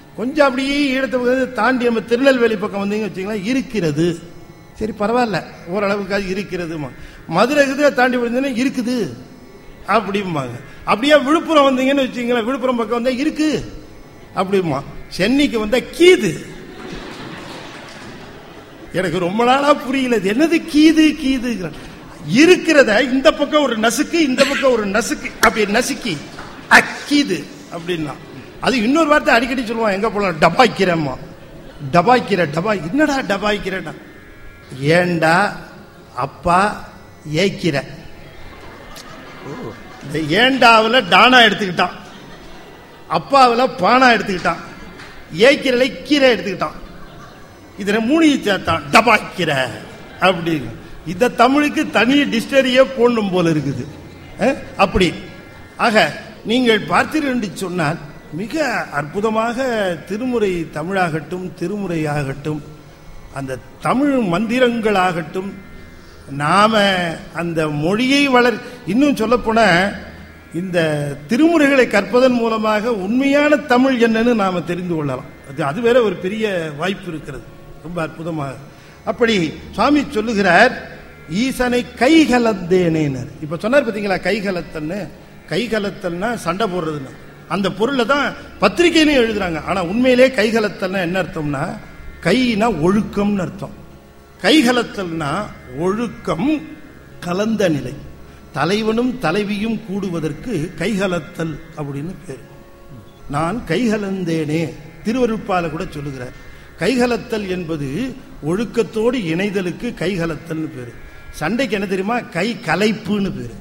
கொஞ்சம் அப்படியே ஈழத்தை பக்கம் தாண்டி நம்ம திருநெல்வேலி பக்கம் வந்தீங்க வச்சுங்களேன் இருக்கிறது சரி பரவாயில்ல ஓரளவுக்காக இருக்கிறதுமா மதுரை இருக்குது தாண்டி வந்தீங்கன்னா இருக்குது அப்படிம்பாங்க அப்படியே விழுப்புரம் வந்தீங்கன்னு வச்சுங்களேன் விழுப்புரம் பக்கம் வந்தா இருக்கு அப்படிமா சென்னைக்கு வந்தா கீது எனக்கு ரொம்ப நாளா புரியல இது என்னது கீது கீது இருக்கிறத இந்த பக்கம் ஒரு நசுக்கு இந்த பக்கம் ஒரு நசுக்கு அப்படி நசுக்கி அக்கீது அப்படின்னா அது இன்னொரு வார்த்தை அடிக்கடி சொல்லுவான் எங்க போலாம் டபாய்க்கிறேம்மா டபாய்க்கிற டபா என்னடா டபாய்க்கிறடா ஏண்டா அப்பா ஏக்கிற இந்த ஏண்டாவில் டானா எடுத்துக்கிட்டான் அப்பாவில் பானா எடுத்துக்கிட்டான் ஏக்கிறலை கீரை எடுத்துக்கிட்டான் இதுல மூணையும் சேர்த்தான் டபாக்கிற அப்படி இந்த தமிழுக்கு தனி டிக்ஷனரியே போடணும் போல இருக்குது அஹ், அப்படி ஆக நீங்கள் பார்த்தீர்கள் என்று சொன்னால் மிக அற்புதமாக திருமுறை தமிழாகட்டும் திருமுறையாகட்டும் அந்த தமிழ் மந்திரங்களாகட்டும் நாம அந்த மொழியை வளர் இன்னும் சொல்லப்போனா இந்த திருமுறைகளை கற்பதன் மூலமாக உண்மையான தமிழ் என்னன்னு நாம தெரிந்து கொள்ளலாம் அது அது வேற ஒரு பெரிய வாய்ப்பு இருக்கிறது ரொம்ப அற்புதமாக அப்படி சுவாமி சொல்லுகிறார் ஈசனை கைகலந்தேனேனர் இப்ப சொன்னார் பாத்தீங்களா கைகலத்தன்னு கைகலத்தல்னா சண்டை போடுறதுன்னு அந்த பொருளை தான் பத்திரிகையிலையும் எழுதுறாங்க ஆனா உண்மையிலே கைகலத்தல்னா என்ன அர்த்தம்னா கைனா ஒழுக்கம்னு அர்த்தம் கைகலத்தல்னா ஒழுக்கம் கலந்த நிலை தலைவனும் தலைவியும் கூடுவதற்கு கைகலத்தல் அப்படின்னு பேர் நான் கைகலந்தேனே திருவருட்பால கூட சொல்லுகிறார் கைகலத்தல் என்பது ஒழுக்கத்தோடு இணைதலுக்கு கைகலத்தல்னு பேரு சண்டைக்கு என்ன தெரியுமா கை கலைப்புன்னு பேரு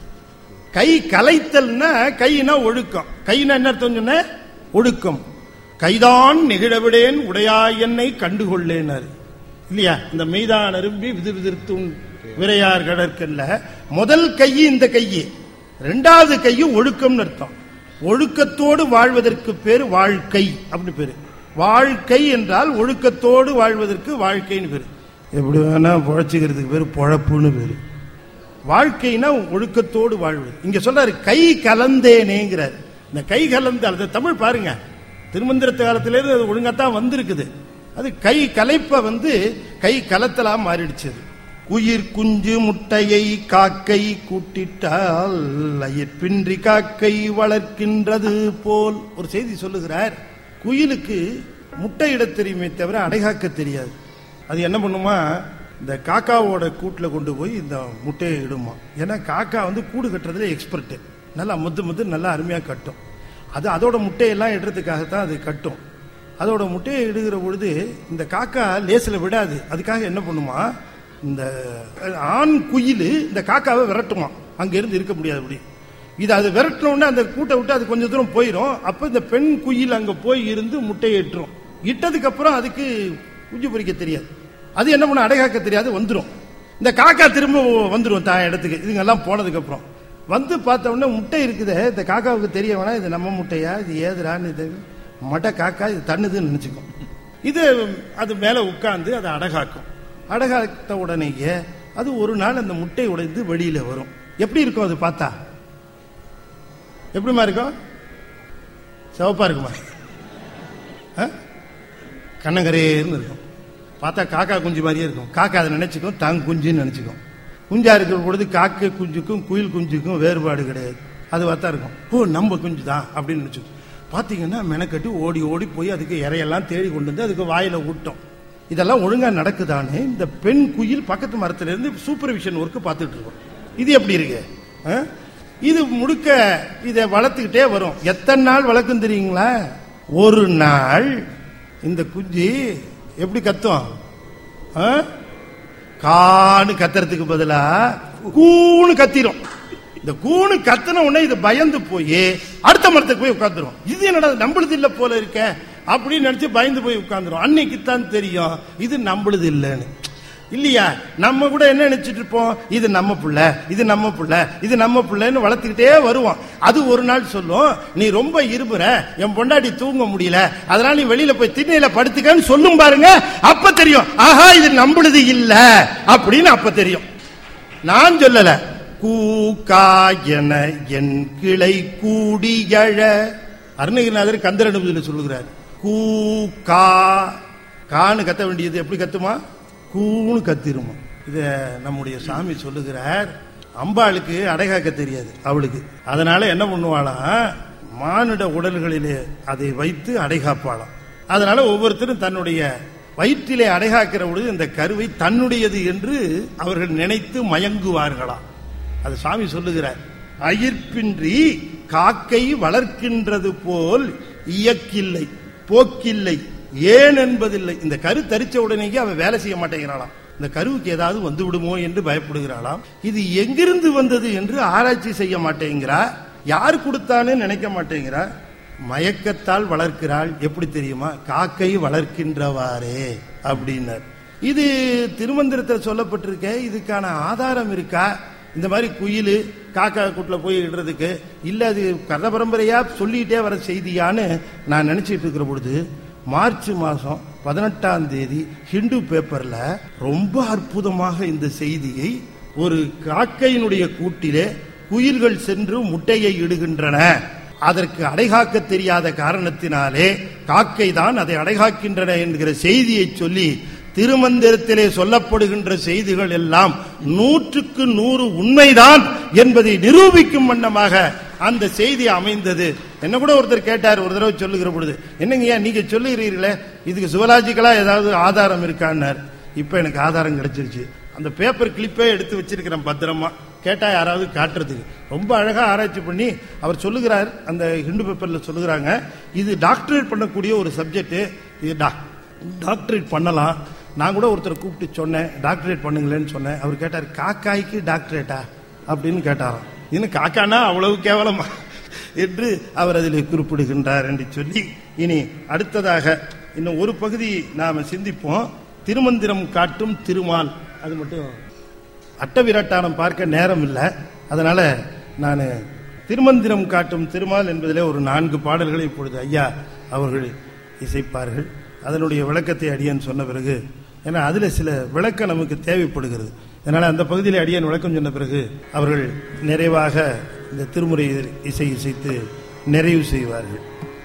கை கலைத்தல்னா கைனா ஒழுக்கம் கைனா என்ன அர்த்தம் சொன்ன ஒழுக்கம் கைதான் நெகிழவிடேன் உடையாய் என்னை கண்டுகொள்ளேனாரு இல்லையா இந்த மெய்தான் அரும்பி விதிர் விதிர்த்தும் விரையார் கடற்கல்ல முதல் கை இந்த கையே ரெண்டாவது கையும் ஒழுக்கம்னு அர்த்தம் ஒழுக்கத்தோடு வாழ்வதற்கு பேரு வாழ்க்கை அப்படின்னு பேரு வாழ்க்கை என்றால் ஒழுக்கத்தோடு வாழ்வதற்கு வாழ்க்கைன்னு பேரு எப்படி வேணா பொழைச்சிக்கிறதுக்கு பேரு பொழப்புன்னு பேரு வாழ்க்கைனா ஒழுக்கத்தோடு வாழ்வது இங்க சொல்றாரு கை கலந்தேனேங்கிறார் இந்த கை கலந்த அது தமிழ் பாருங்க திருமந்திரத்து காலத்திலேருந்து அது ஒழுங்காத்தான் வந்திருக்குது அது கை கலைப்ப வந்து கை கலத்தலா மாறிடுச்சு அது. உயிர் குஞ்சு முட்டையை காக்கை கூட்டிட்டால் அயிர்பின்றி காக்கை வளர்க்கின்றது போல் ஒரு செய்தி சொல்லுகிறார் குயிலுக்கு முட்டையிடத் தெரியுமே தவிர அடைகாக்க தெரியாது அது என்ன பண்ணுமா இந்த காக்காவோட கூட்டில் கொண்டு போய் இந்த முட்டையை இடுமா ஏன்னா காக்கா வந்து கூடு கட்டுறதுல எக்ஸ்பர்ட் நல்லா முத்து முத்து நல்லா அருமையாக கட்டும் அது அதோட முட்டையெல்லாம் இடுறதுக்காகத்தான் அது கட்டும் அதோட முட்டையை இடுகிற பொழுது இந்த காக்கா லேசில் விடாது அதுக்காக என்ன பண்ணுமா இந்த ஆண் குயில் இந்த காக்காவை விரட்டுமா அங்க இருந்து இருக்க முடியாது அப்படி இது அது விரட்டினோடனே அந்த கூட்டை விட்டு அது கொஞ்சம் தூரம் போயிடும் அப்ப இந்த பெண் குயில் அங்க போய் இருந்து முட்டையை இட்டுரும் இட்டதுக்கு அப்புறம் அதுக்கு குஞ்சு பொரிக்க தெரியாது அது என்ன பண்ண அடைகாக்க தெரியாது வந்துடும் இந்த காக்கா திரும்ப வந்துடும் தான் இடத்துக்கு இதுங்கெல்லாம் போனதுக்கு அப்புறம் வந்து பார்த்த உடனே முட்டை இருக்குதே இந்த காக்காவுக்கு தெரிய வேணா இது நம்ம முட்டையா இது ஏதுரான்னு இது மட்டை காக்கா இது தண்ணுதுன்னு நினைச்சுக்கும் இது அது மேல உட்கார்ந்து அதை அடகாக்கும் அடகாத்த உடனேயே அது ஒரு நாள் அந்த முட்டை உடைந்து வெளியில வரும் எப்படி இருக்கும் அது பார்த்தா எப்படிமா இருக்கும் சிவப்பா இருக்குமா ஆ? கண்ணங்கரேன்னு இருக்கும் பார்த்தா காக்கா குஞ்சு மாதிரியே இருக்கும் காக்கா அதை நினைச்சுக்கும் தாங்க குஞ்சுன்னு நினைச்சுக்கும் குஞ்சா இருக்கிற பொழுது காக்கை குஞ்சுக்கும் குயில் குஞ்சுக்கும் வேறுபாடு கிடையாது அது பார்த்தா இருக்கும் ஓ நம்ம குஞ்சு தான் அப்படின்னு நினைச்சுக்கும் பார்த்தீங்கன்னா மெனக்கட்டி ஓடி ஓடி போய் அதுக்கு இறையெல்லாம் தேடி கொண்டு வந்து அதுக்கு வாயில விட்டோம் இதெல்லாம் ஒழுங்கா நடக்குதானே இந்த பெண் குயில் பக்கத்து மரத்துல இருந்து சூப்பர்விஷன் ஒர்க் பார்த்துட்டு இருக்கோம் இது எப்படி இருக்கு ஆ? இது முடுக்க இதை வளர்த்துக்கிட்டே வரும் எத்தனை நாள் வளர்க்கும் தெரியுங்களா ஒரு நாள் இந்த குஞ்சு எப்படி கத்தும் ஆ? கான்னு கத்துறதுக்கு பதிலா கூன்னு கத்திரும் இந்த கூணு கத்துன உடனே இது பயந்து போய் அடுத்த மரத்துக்கு போய் உட்கார்ந்துரும் இது என்னடா நம்மளுது இல்ல போல இருக்க அப்படின்னு நினைச்சு பயந்து போய் உட்கார்ந்துரும் அன்னைக்கு தான் தெரியும் இது நம்மளுது இல்லைன்னு இல்லையா நம்ம கூட என்ன நினைச்சிட்டு இருப்போம் இது நம்ம புள்ள இது நம்ம புள்ள இது நம்ம புள்ளன்னு வளர்த்துக்கிட்டே வருவோம் அது ஒரு நாள் சொல்லும் நீ ரொம்ப இருமுற என் பொண்டாட்டி தூங்க முடியல அதனால நீ வெளியில போய் திண்ணையில படுத்துக்கன்னு சொல்லும் பாருங்க அப்ப தெரியும் ஆஹா இது நம்மளுது இல்ல அப்படின்னு அப்ப தெரியும் நான் சொல்லல கூக்கா என என் கிளை கூடியழ அருணகிரிநாதர் கந்தரனுபதியில் சொல்லுகிறார் கூ கா கான்னு கத்த வேண்டியது எப்படி கத்துமா கூன்னு கத்திருமா இத நம்முடைய சாமி சொல்லுகிறார் அம்பாளுக்கு அடைகாக்க தெரியாது அவளுக்கு அதனால என்ன பண்ணுவாளாம் மானிட உடல்களிலே அதை வைத்து அடைகாப்பாளாம் அதனால ஒவ்வொருத்தரும் தன்னுடைய வயிற்றிலே அடைகாக்கிற பொழுது இந்த கருவை தன்னுடையது என்று அவர்கள் நினைத்து மயங்குவார்களாம் அது சாமி சொல்லுகிறார் அயிர்ப்பின்றி காக்கை வளர்க்கின்றது போல் இயக்கில்லை போக்கில்லை ஏன் என்பதில்லை இந்த கரு தரிச்ச உடனேயே அவன் வேலை செய்ய மாட்டேங்கிறாளாம் இந்த கருவுக்கு ஏதாவது வந்து விடுமோ என்று பயப்படுகிறாளாம் இது எங்கிருந்து வந்தது என்று ஆராய்ச்சி செய்ய மாட்டேங்கிறா யார் கொடுத்தான்னு நினைக்க மாட்டேங்கிறா மயக்கத்தால் வளர்க்கிறாள் எப்படி தெரியுமா காக்கை வளர்க்கின்றவாறே அப்படின்னார் இது திருமந்திரத்தில் சொல்லப்பட்டிருக்க இதுக்கான ஆதாரம் இருக்கா இந்த மாதிரி குயில் காக்கா கூட்டுல போய் இடுறதுக்கு இல்ல அது கத பரம்பரையா சொல்லிட்டே வர செய்தியான்னு நான் நினைச்சிட்டு இருக்கிற பொழுது மார்ச் மாசம் பதினெட்டாம் தேதி ஹிந்து பேப்பர்ல ரொம்ப அற்புதமாக இந்த செய்தியை ஒரு காக்கையினுடைய கூட்டிலே குயில்கள் சென்று முட்டையை இடுகின்றன அதற்கு அடைகாக்க தெரியாத காரணத்தினாலே காக்கை தான் அதை அடைகாக்கின்றன என்கிற செய்தியை சொல்லி திருமந்திரத்திலே சொல்லப்படுகின்ற செய்திகள் எல்லாம் நூற்றுக்கு நூறு உண்மைதான் என்பதை நிரூபிக்கும் வண்ணமாக அந்த செய்தி அமைந்தது என்ன கூட ஒருத்தர் கேட்டார் ஒரு தடவை சொல்லுகிற பொழுது என்னங்கய்யா நீங்க சொல்லுகிறீர்களே இதுக்கு சுவலாஜிக்கலா ஏதாவது ஆதாரம் இருக்கான்னார் இப்ப எனக்கு ஆதாரம் கிடைச்சிருச்சு அந்த பேப்பர் கிளிப்பே எடுத்து வச்சிருக்கிறேன் பத்திரமா கேட்டா யாராவது காட்டுறதுக்கு ரொம்ப அழகா ஆராய்ச்சி பண்ணி அவர் சொல்லுகிறார் அந்த ஹிந்து பேப்பர்ல சொல்லுகிறாங்க இது டாக்டரேட் பண்ணக்கூடிய ஒரு சப்ஜெக்ட் இது டா- டாக்டரேட் பண்ணலாம் நான் கூட ஒருத்தர் கூப்பிட்டு சொன்னேன் டாக்டரேட் பண்ணுங்களேன்னு சொன்னேன் அவர் கேட்டார் காக்காய்க்கு டாக்டரேட்டா அப்படின்னு கேட்டாராம் இன்னும் காக்கானா அவ்வளவு கேவலமா என்று அவர் அதில் குறிப்பிடுகின்றார் என்று சொல்லி இனி அடுத்ததாக இன்னும் ஒரு பகுதி நாம சிந்திப்போம் திருமந்திரம் காட்டும் திருமால் அது மட்டும் அட்டவிராட்டானம் பார்க்க நேரம் இல்லை அதனால நான் திருமந்திரம் காட்டும் திருமால் என்பதிலே ஒரு நான்கு பாடல்களை இப்பொழுது ஐயா அவர்கள் இசைப்பார்கள் அதனுடைய விளக்கத்தை அடியன் சொன்ன பிறகு ஏன்னா அதுல சில விளக்கம் நமக்கு தேவைப்படுகிறது அதனால அந்த பகுதியில் அடியன் விளக்கம் சொன்ன பிறகு அவர்கள் நிறைவாக இந்த திருமுறை இசை இசைத்து நிறைவு செய்வார்கள்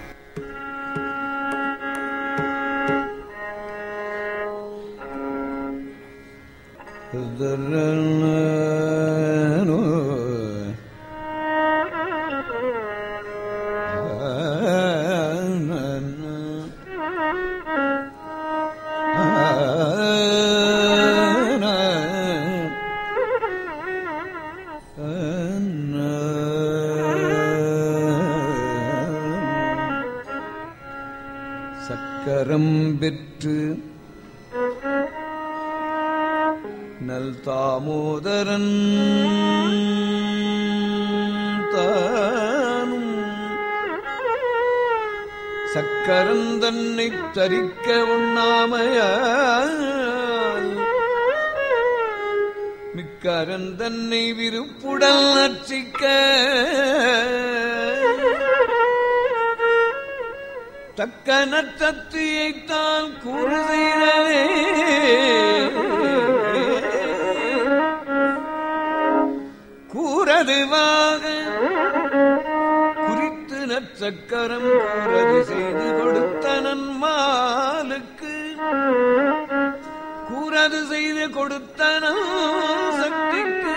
சக்கரம் பெற்று நல் தாமோதரன் தானும் சக்கரன் தன்னை தரிக்க உண்ணாமையால் மிக்கரன் தன்னை விருப்புடல் அர்ச்சிக்க தக்க நற்றத்தியைத்தான் கூறுகிறே கூறதுவாக குறித்து நற்சக்கரம் கூறது செய்து கொடுத்த நன்மாலுக்கு கூறது செய்து கொடுத்த சக்திக்கு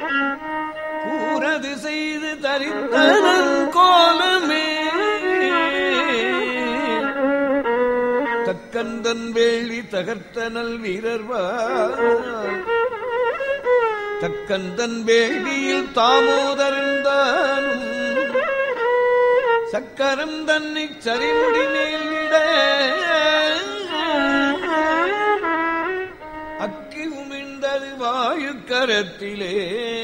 கூறது செய்து தரித்தனன் கோலமே தக்கந்தன் வேள்வி தகர்த்தனல் வீரர்வார் தக்கந்தன் வேள்வியில் தாமோதரந்தானும் சக்கரம் தன்னை சரிமுடி மேல் விட அக்கி உமிழ்ந்தது வாயு கரத்திலே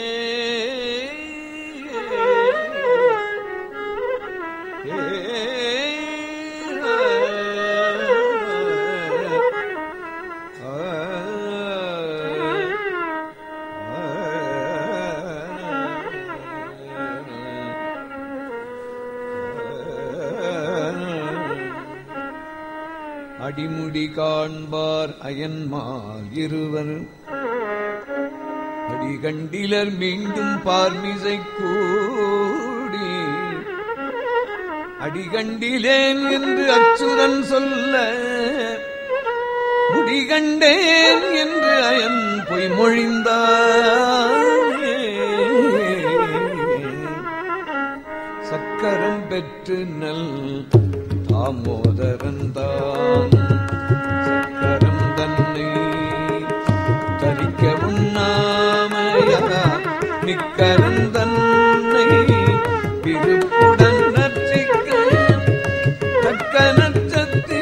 அடிமுடி காண்பார் அயன்மால் இருவர் அடிகண்டிலர் மீண்டும் பார்மிசை கூடி அடிகண்டிலேன் என்று அச்சுரன் சொல்ல முடிகண்டேன் என்று அயன் பொய்மொழிந்தார் சக்கரம் பெற்று நல் தாமோதரந்தான் சக்கரம் தன்னை தரிக்க உண்ணாமையா நிக்கரம் தன்னை விருப்புடன் நற்றிக்க தக்க நச்சத்தீதான்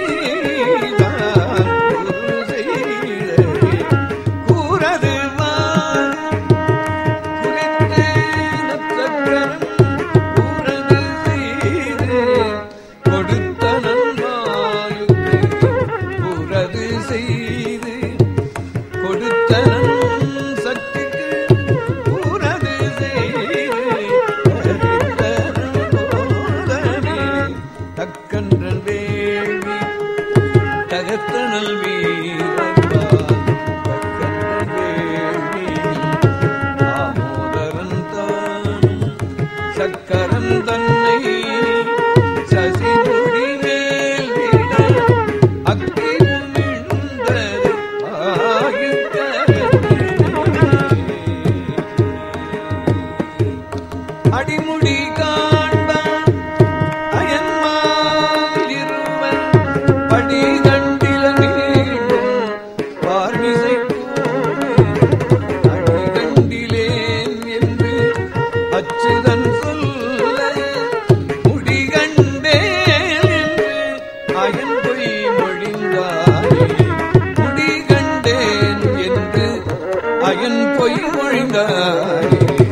குரு செய்த கூறது வாழ் குறித்து நட்சத்திரம் கூறது செய்து கொடுத்த நன்மாயுக்கு கூறது செய்து கொடுத்த நன் சக்திக்கு கூறது செய்து அறிந்த போதமே தக்கன்றன் வேள்வி தகத்தனல் வீரன்பால் தக்கன்றன் வேள்வி தாமோதரன் தானும் சக்கரம் தன்னை சசிமுடி மேல் விட அக்கி உமிழ்ந்தது ஆகித்தரத்திலே. அடிமுடி காண்பான் அயன்மால் இருவன் படி கண்டில மீண்டும் பார்மிசை அடி கண்டிலேன் என்று அச்சுதன் சொல்ல முடிகண்டேன் என்று அயன் பொய் மொழிந்தாய் முடிகண்டேன் என்று அயன் பொய் மொழிந்தாய்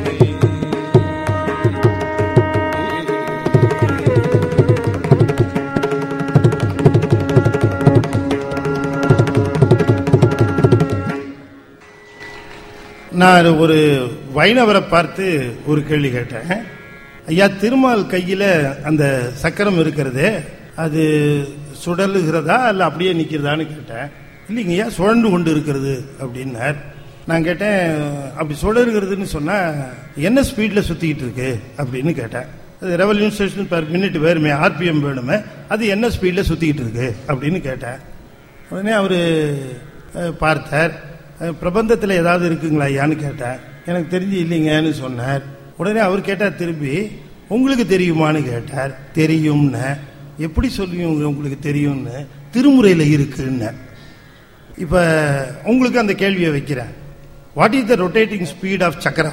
நான் ஒரு வைணவரை பார்த்து ஒரு கேள்வி கேட்டேன் ஐயா திருமால் கையில அந்த சக்கரம் இருக்கிறதே அது சுடலுகிறதா இல்ல அப்படியே நிக்கிறதான்னு கேட்டேன் இல்லைங்க ஐயா சுழண்டு கொண்டு இருக்கிறது அப்படின்னார் நான் கேட்டேன் அப்படி சுழலுகிறதுன்னு சொன்னா என்ன ஸ்பீட்ல சுத்திக்கிட்டு இருக்கு அப்படின்னு கேட்டேன் அது ரெவல்யூஷன் பர் மினிட் வேணுமே ஆர்பிஎம் வேணுமே அது என்ன ஸ்பீட்ல சுத்திக்கிட்டு இருக்கு அப்படின்னு கேட்டேன் உடனே அவரு அஹ், பார்த்தார் அஹ், பிரபந்தத்தில் ஏதாவது இருக்குங்களா ஐயான்னு கேட்டேன் எனக்கு தெரிஞ்சு இல்லைங்கன்னு சொன்னார் உடனே அவர் கேட்டார் திரும்பி உங்களுக்கு தெரியுமான்னு கேட்டார் தெரியும்னு எப்படி சொல்லுவீங்க உங்களுக்கு தெரியும்னு திருமுறையில் இருக்குன்னு இப்ப உங்களுக்கு அந்த கேள்வியை வைக்கிறேன் what is the rotating speed of chakra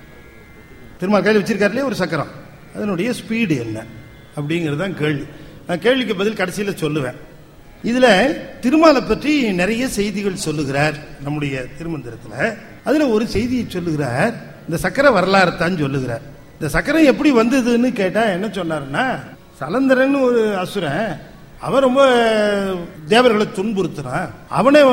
திரும்ப கையில் வச்சிருக்காருலே ஒரு சக்கரம் அதனுடைய ஸ்பீடு என்ன அப்படிங்கிறது தான் கேள்வி நான் கேள்விக்கு பதில் கடைசியில் சொல்லுவேன் இதுல திருமாலை பற்றி நிறைய செய்திகள் சொல்லுகிறார் நம்முடைய திருமந்திரத்துல அதுல ஒரு செய்தியை சொல்லுகிறார் இந்த சக்கர வரலாறு தான் சொல்லுகிறார் இந்த சக்கரம் எப்படி வந்ததுன்னு கேட்டா என்ன சொன்னாருன்னா சலந்தரன் ஒரு அசுரன் அவன் ரொம்ப தேவர்களை துன்புறுத்துறான் அவனை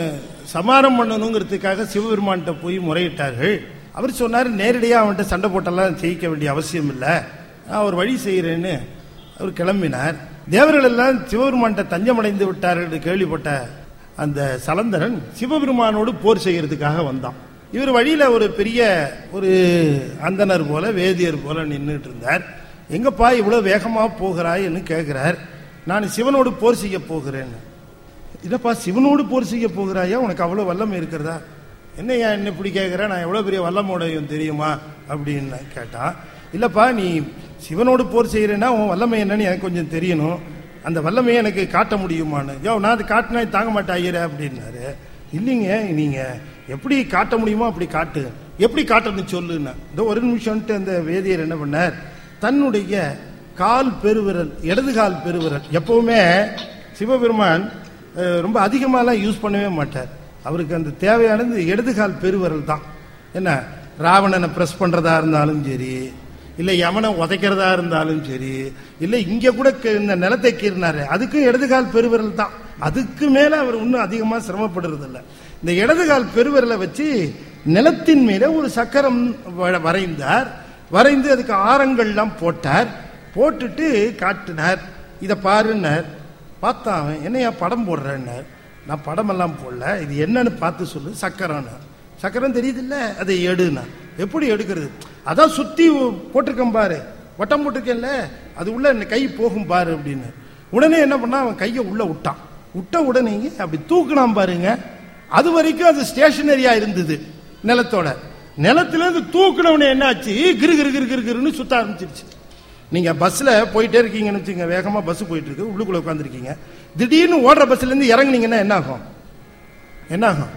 சமாரம் பண்ணணுங்கிறதுக்காக சிவபெருமான்கிட்ட போய் முறையிட்டார்கள் அவர் சொன்னார் நேரடியாக அவன்கிட்ட சண்டை போட்டெல்லாம் ஜெயிக்க வேண்டிய அவசியம் இல்லை நான் ஒரு வழி செய்கிறேன்னு அவர் கிளம்பினார் தேவர்கள் எல்லாம் சிவபெருமான்கிட்ட தஞ்சமடைந்து விட்டார்கள் என்று கேள்விப்பட்ட அந்த சலந்தரன் சிவபெருமானோடு போர் செய்யறதுக்காக வந்தான் இவர் வழியில ஒரு பெரிய ஒரு அந்தனர் போல வேதியர் போல நின்றுட்டு இருந்தார் எங்கப்பா இவ்வளவு வேகமா போகிறாய்ன்னு கேட்கிறார் நான் சிவனோடு போர் செய்ய போகிறேன் இல்லப்பா சிவனோடு போர் செய்ய போகிறாயா உனக்கு அவ்வளவு வல்லமை இருக்கிறதா என்னையா என்ன இப்படி கேட்கிற நான் எவ்வளவு பெரிய வல்லமுடையும் தெரியுமா அப்படின்னு கேட்டான் இல்லப்பா நீ சிவனோடு போர் செய்யறேன்னா உன் வல்லமை என்னன்னு எனக்கு கொஞ்சம் தெரியணும் அந்த வல்லமையை எனக்கு காட்ட முடியுமான்னு யோ நான் அது காட்டினா இது தாங்க மாட்டேன் ஐயரே அப்படின்னாரு இல்லைங்க நீங்க எப்படி காட்ட முடியுமோ அப்படி காட்டு எப்படி காட்டணும்னு சொல்லுன்னா இந்த ஒரு நிமிஷம்ட்டு அந்த வேதியர் என்ன பண்ணார் தன்னுடைய கால் பெருவிரல் இடது கால் பெருவிரல் எப்பவுமே சிவபெருமான் அஹ், ரொம்ப அதிகமாலாம் யூஸ் பண்ணவே மாட்டார் அவருக்கு அந்த தேவையானது இடது கால் பெருவிரல் தான் என்ன ராவணனை பிரஸ் பண்றதா இருந்தாலும் சரி இல்ல யமனை உதைக்கிறதா இருந்தாலும் சரி இல்ல இங்க கூட க- இந்த நிலத்தை கீறினாரு அதுக்கும் இடதுகால் பெருவிரல் தான் அதுக்கு மேல அவர் இன்னும் அதிகமா சிரமப்படுறது இல்ல இந்த இடதுகால் பெருவிரலை வச்சு நிலத்தின் மேல ஒரு சக்கரம் வ- வரைந்தார் வரைந்து அதுக்கு ஆரங்கள்லாம் போட்டார் போட்டுட்டு காட்டினார் இத பாருன்னார் பார்த்தான் அவன் என்னையா படம் போடுறேன்னார் நான் படம் எல்லாம் போடல இது என்னன்னு பார்த்து சொல்லு சக்கரம்னார் சக்கரம் தெரியுது இல்ல அதை எடுனா எப்படி எடுக்கிறது அதான் சுத்தி போட்டிருக்கேன் பாரு வட்டம் போட்டிருக்கேன்ல அது உள்ள இந்த கை போகும் பாரு அப்படின்னு உடனே என்ன பண்ணா அவன் கையை உள்ள விட்டான் விட்ட உடனே அப்படி தூக்குனான் பாருங்க அது வரைக்கும் அது ஸ்டேஷனரியா இருந்தது நிலத்தோட நிலத்துல இருந்து தூக்குனவனே என்ன ஆச்சு கிரு கிரு கிரு கிரு கிருன்னு சுத்த ஆரம்பிச்சிருச்சு நீங்க பஸ்ல போயிட்டே இருக்கீங்கன்னு வச்சுங்க வேகமா பஸ் போயிட்டு இருக்கு உள்ளுக்குள்ள உட்காந்துருக்கீங்க திடீர்னு ஓடுற பஸ்ல இருந்து இறங்குனீங்கன்னா என்ன ஆகும் என்ன ஆகும்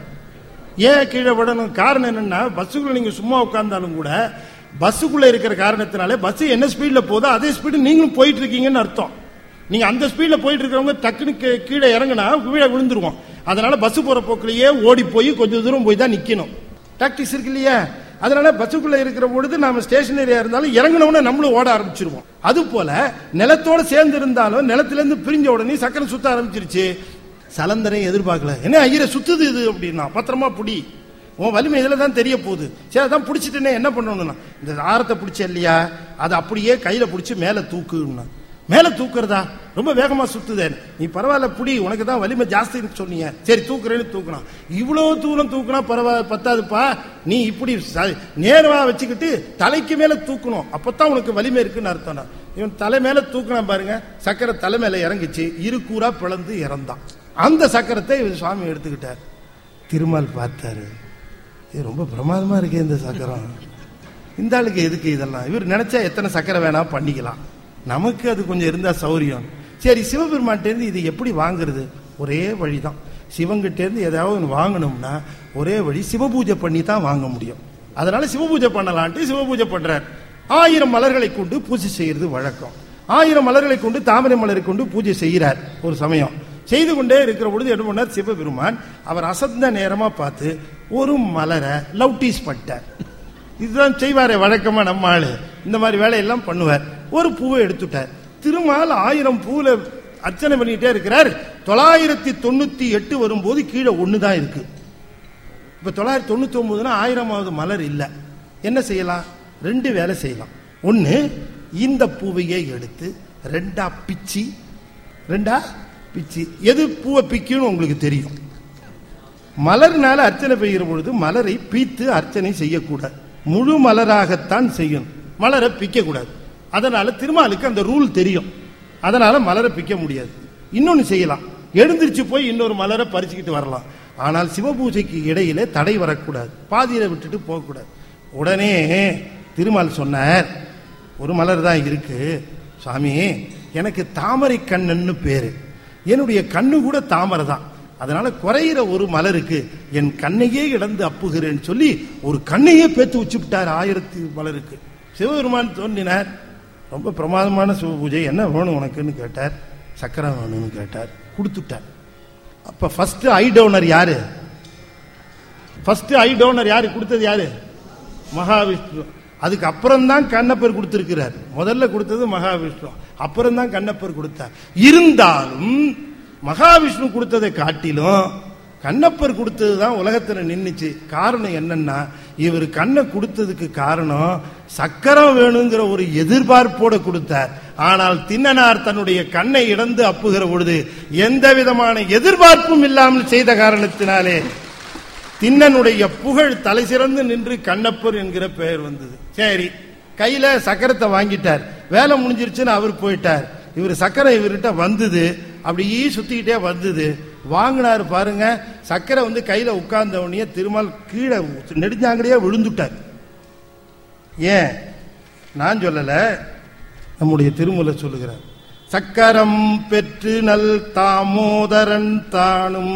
ஏன் கீழே விடணும் காரணம் என்னன்னா பஸ்ஸுக்குள்ள நீங்க சும்மா உட்கார்ந்தாலும் கூட பஸ்ஸுக்குள்ள இருக்கிற காரணத்தினாலே பஸ் என்ன ஸ்பீட்ல போதோ அதே ஸ்பீடு நீங்களும் போயிட்டு இருக்கீங்கன்னு அர்த்தம் நீங்க அந்த ஸ்பீட்ல போயிட்டு இருக்கிறவங்க டக்குனு கீ- கீழே இறங்குனா கீழே விழுந்துருவோம் அதனால பஸ் போற போக்குலயே ஓடி போய் கொஞ்சம் தூரம் போய் தான் நிக்கணும் டாக்டிஸ் இருக்கு இல்லையா அதனால பஸ்ஸுக்குள்ள இருக்கிற பொழுது நாம ஸ்டேஷனரியா இருந்தாலும் இறங்கினவுடனே நம்மளும் ஓட ஆரம்பிச்சிருவோம் அது போல நிலத்தோட சேர்ந்து இருந்தாலும் நிலத்துல இருந்து பிரிஞ்ச உடனே சக்கரம் சுத்த ஆரம்பிச்சிருச்சு சலந்தரை எதிர்பார்க்கல என்ன ஐயரை சுத்துது இது அப்படின்னா பத்திரமா புடி உன் வலிமை இதுல தான் தெரிய போகுது சரி அதான் பிடிச்சிட்டேனே என்ன பண்ணணும்னா இந்த ஆரத்தை பிடிச்ச இல்லையா அதை அப்படியே கையில பிடிச்சி மேல தூக்குன்னா மேல தூக்குறதா ரொம்ப வேகமா சுத்துதே நீ பரவாயில்ல புடி உனக்கு தான் வலிமை ஜாஸ்தின்னு சொன்னீங்க சரி தூக்குறேன்னு தூக்குனான் இவ்வளவு தூரம் தூக்குனா பரவாயில்ல பத்தாதுப்பா நீ இப்படி ச- நேரமா வச்சுக்கிட்டு தலைக்கு மேல தூக்கணும் அப்பதான் உனக்கு வலிமை இருக்குன்னு அர்த்தம்டா இவன் தலை மேல தூக்கினான் பாருங்க சக்கரை தலை மேல இறங்குச்சு இரு கூறா பிளந்து இறந்தான் அந்த சக்கரத்தை இவர் சுவாமி எடுத்துக்கிட்டார் திருமால் பார்த்தாரு இது ரொம்ப பிரமாதமா இருக்கே இந்த சக்கரம் இந்த ஆளுக்கு எதுக்கு இதெல்லாம் இவர் நினைச்சா எத்தனை சக்கரை வேணா பண்ணிக்கலாம் நமக்கு அது கொஞ்சம் இருந்தா சௌரியம் சரி சிவபெருமான்ட்ட இருந்து இது எப்படி வாங்குறது ஒரே வழிதான் சிவங்கிட்ட இருந்து ஏதாவது ஒண்ணு வாங்கணும்னா ஒரே வழி சிவபூஜை பண்ணி தான் வாங்க முடியும் அதனால சிவபூஜை பண்ணலான்ட்டு சிவபூஜை பண்றார் ஆயிரம் மலர்களை கொண்டு பூஜை செய்யறது வழக்கம் ஆயிரம் மலர்களை கொண்டு தாமரை மலரை கொண்டு பூஜை செய்கிறார் ஒரு சமயம் செய்து கொண்டே இருக்கிற பொழுது என்ன பண்ணார் சிவபெருமான் அவர் அசந்த நேரமா பார்த்து ஒரு மலரை லவ்டீஸ் பண்ணிட்டார் இதுதான் செய்வாரே வழக்கமா நம்ம ஆளு இந்த மாதிரி வேலையெல்லாம் பண்ணுவார் ஒரு பூவை எடுத்துட்டார் திருமால் ஆயிரம் பூல அர்ச்சனை பண்ணிட்டே இருக்கிறார் தொள்ளாயிரத்தி தொண்ணூத்தி எட்டு வரும்போது கீழே ஒண்ணுதான் இருக்கு இப்ப தொள்ளாயிரத்தி தொண்ணூத்தி ஒன்பதுனா ஆயிரமாவது மலர் இல்ல என்ன செய்யலாம் ரெண்டு வேலை செய்யலாம் ஒண்ணு இந்த பூவையே எடுத்து ரெண்டா பிச்சி ரெண்டா பிச்சி எது பூவை பிக்குன்னு உங்களுக்கு தெரியும் மலர்னால அர்ச்சனை பெய்கிற பொழுது மலரை பீத்து அர்ச்சனை செய்யக்கூடாது முழு மலராகத்தான் செய்யணும் மலரை பிக்க கூடாது அதனால திருமாலுக்கு அந்த ரூல் தெரியும் அதனால மலரை பிக்க முடியாது இன்னொன்னு செய்யலாம் எழுந்திருச்சு போய் இன்னொரு மலரை பறிச்சுக்கிட்டு வரலாம் ஆனால் சிவபூஜைக்கு இடையில தடை வரக்கூடாது பாதியில விட்டுட்டு போகக்கூடாது உடனே திருமால் சொன்னார் ஒரு மலர் தான் இருக்கு சாமி எனக்கு தாமரை கண்ணன்னு பேரு என்னுடைய கண்ணு கூட தாமரை தான் அதனால குறையிற ஒரு மலருக்கு என் கண்ணையே இழந்து அப்புகிறேன்னு சொல்லி ஒரு கண்ணையே பேத்து வச்சுவிட்டார் ஆயிரத்தி மலருக்கு சிவபெருமான் தோன்றினார் ரொம்ப பிரமாதமான சிவ பூஜை என்ன வேணும் உனக்குன்னு கேட்டார் சக்கரம் வேணும்னு கேட்டார் கொடுத்துட்டார் அப்ப ஃபர்ஸ்ட் ஐ டோனர் யாரு ஃபர்ஸ்ட் ஐ டோனர் யாரு கொடுத்தது யாரு மகாவிஷ்ணு அதுக்கு அப்புறம் தான் கண்ணப்பர் கொடுத்திருக்கிறார் முதல்ல கொடுத்தது மகாவிஷ்ணு அப்புறம் தான் கண்ணப்பர் கொடுத்தார் இருந்தாலும் மகாவிஷ்ணு கொடுத்ததை காட்டிலும் கண்ணப்பர் கொடுத்தது தான் உலகத்துல நின்னுச்சு காரணம் என்னன்னா இவர் கண்ணை கொடுத்ததுக்கு காரணம் சக்கரம் வேணுங்கிற ஒரு எதிர்பார்ப்போட கொடுத்தார் ஆனால் தின்னனார் தன்னுடைய கண்ணை இழந்து அப்புகிற பொழுது எந்த விதமான எதிர்பார்ப்பும் இல்லாமல் செய்த காரணத்தினாலே திண்ணனுடைய புகழ் தலை சிறந்து நின்று கண்ணப்பர் என்கிற பெயர் வந்தது சரி கையில சக்கரத்தை வாங்கிட்டார் வேலை முடிஞ்சிருச்சுன்னு அவர் போயிட்டார் இவர் சக்கரை இவர்கிட்ட வந்தது அப்படியே சுத்திக்கிட்டே வந்தது வாங்கினாரு பாருங்க சக்கரை வந்து கையில உட்கார்ந்த உடனே திருமால் கீழே நெடுஞ்சாங்கடியா விழுந்துட்டார் ஏன் நான் சொல்லல நம்முடைய திருமூல சொல்லுகிறார் சக்கரம் பெற்று நல் தாமோதரன் தானும்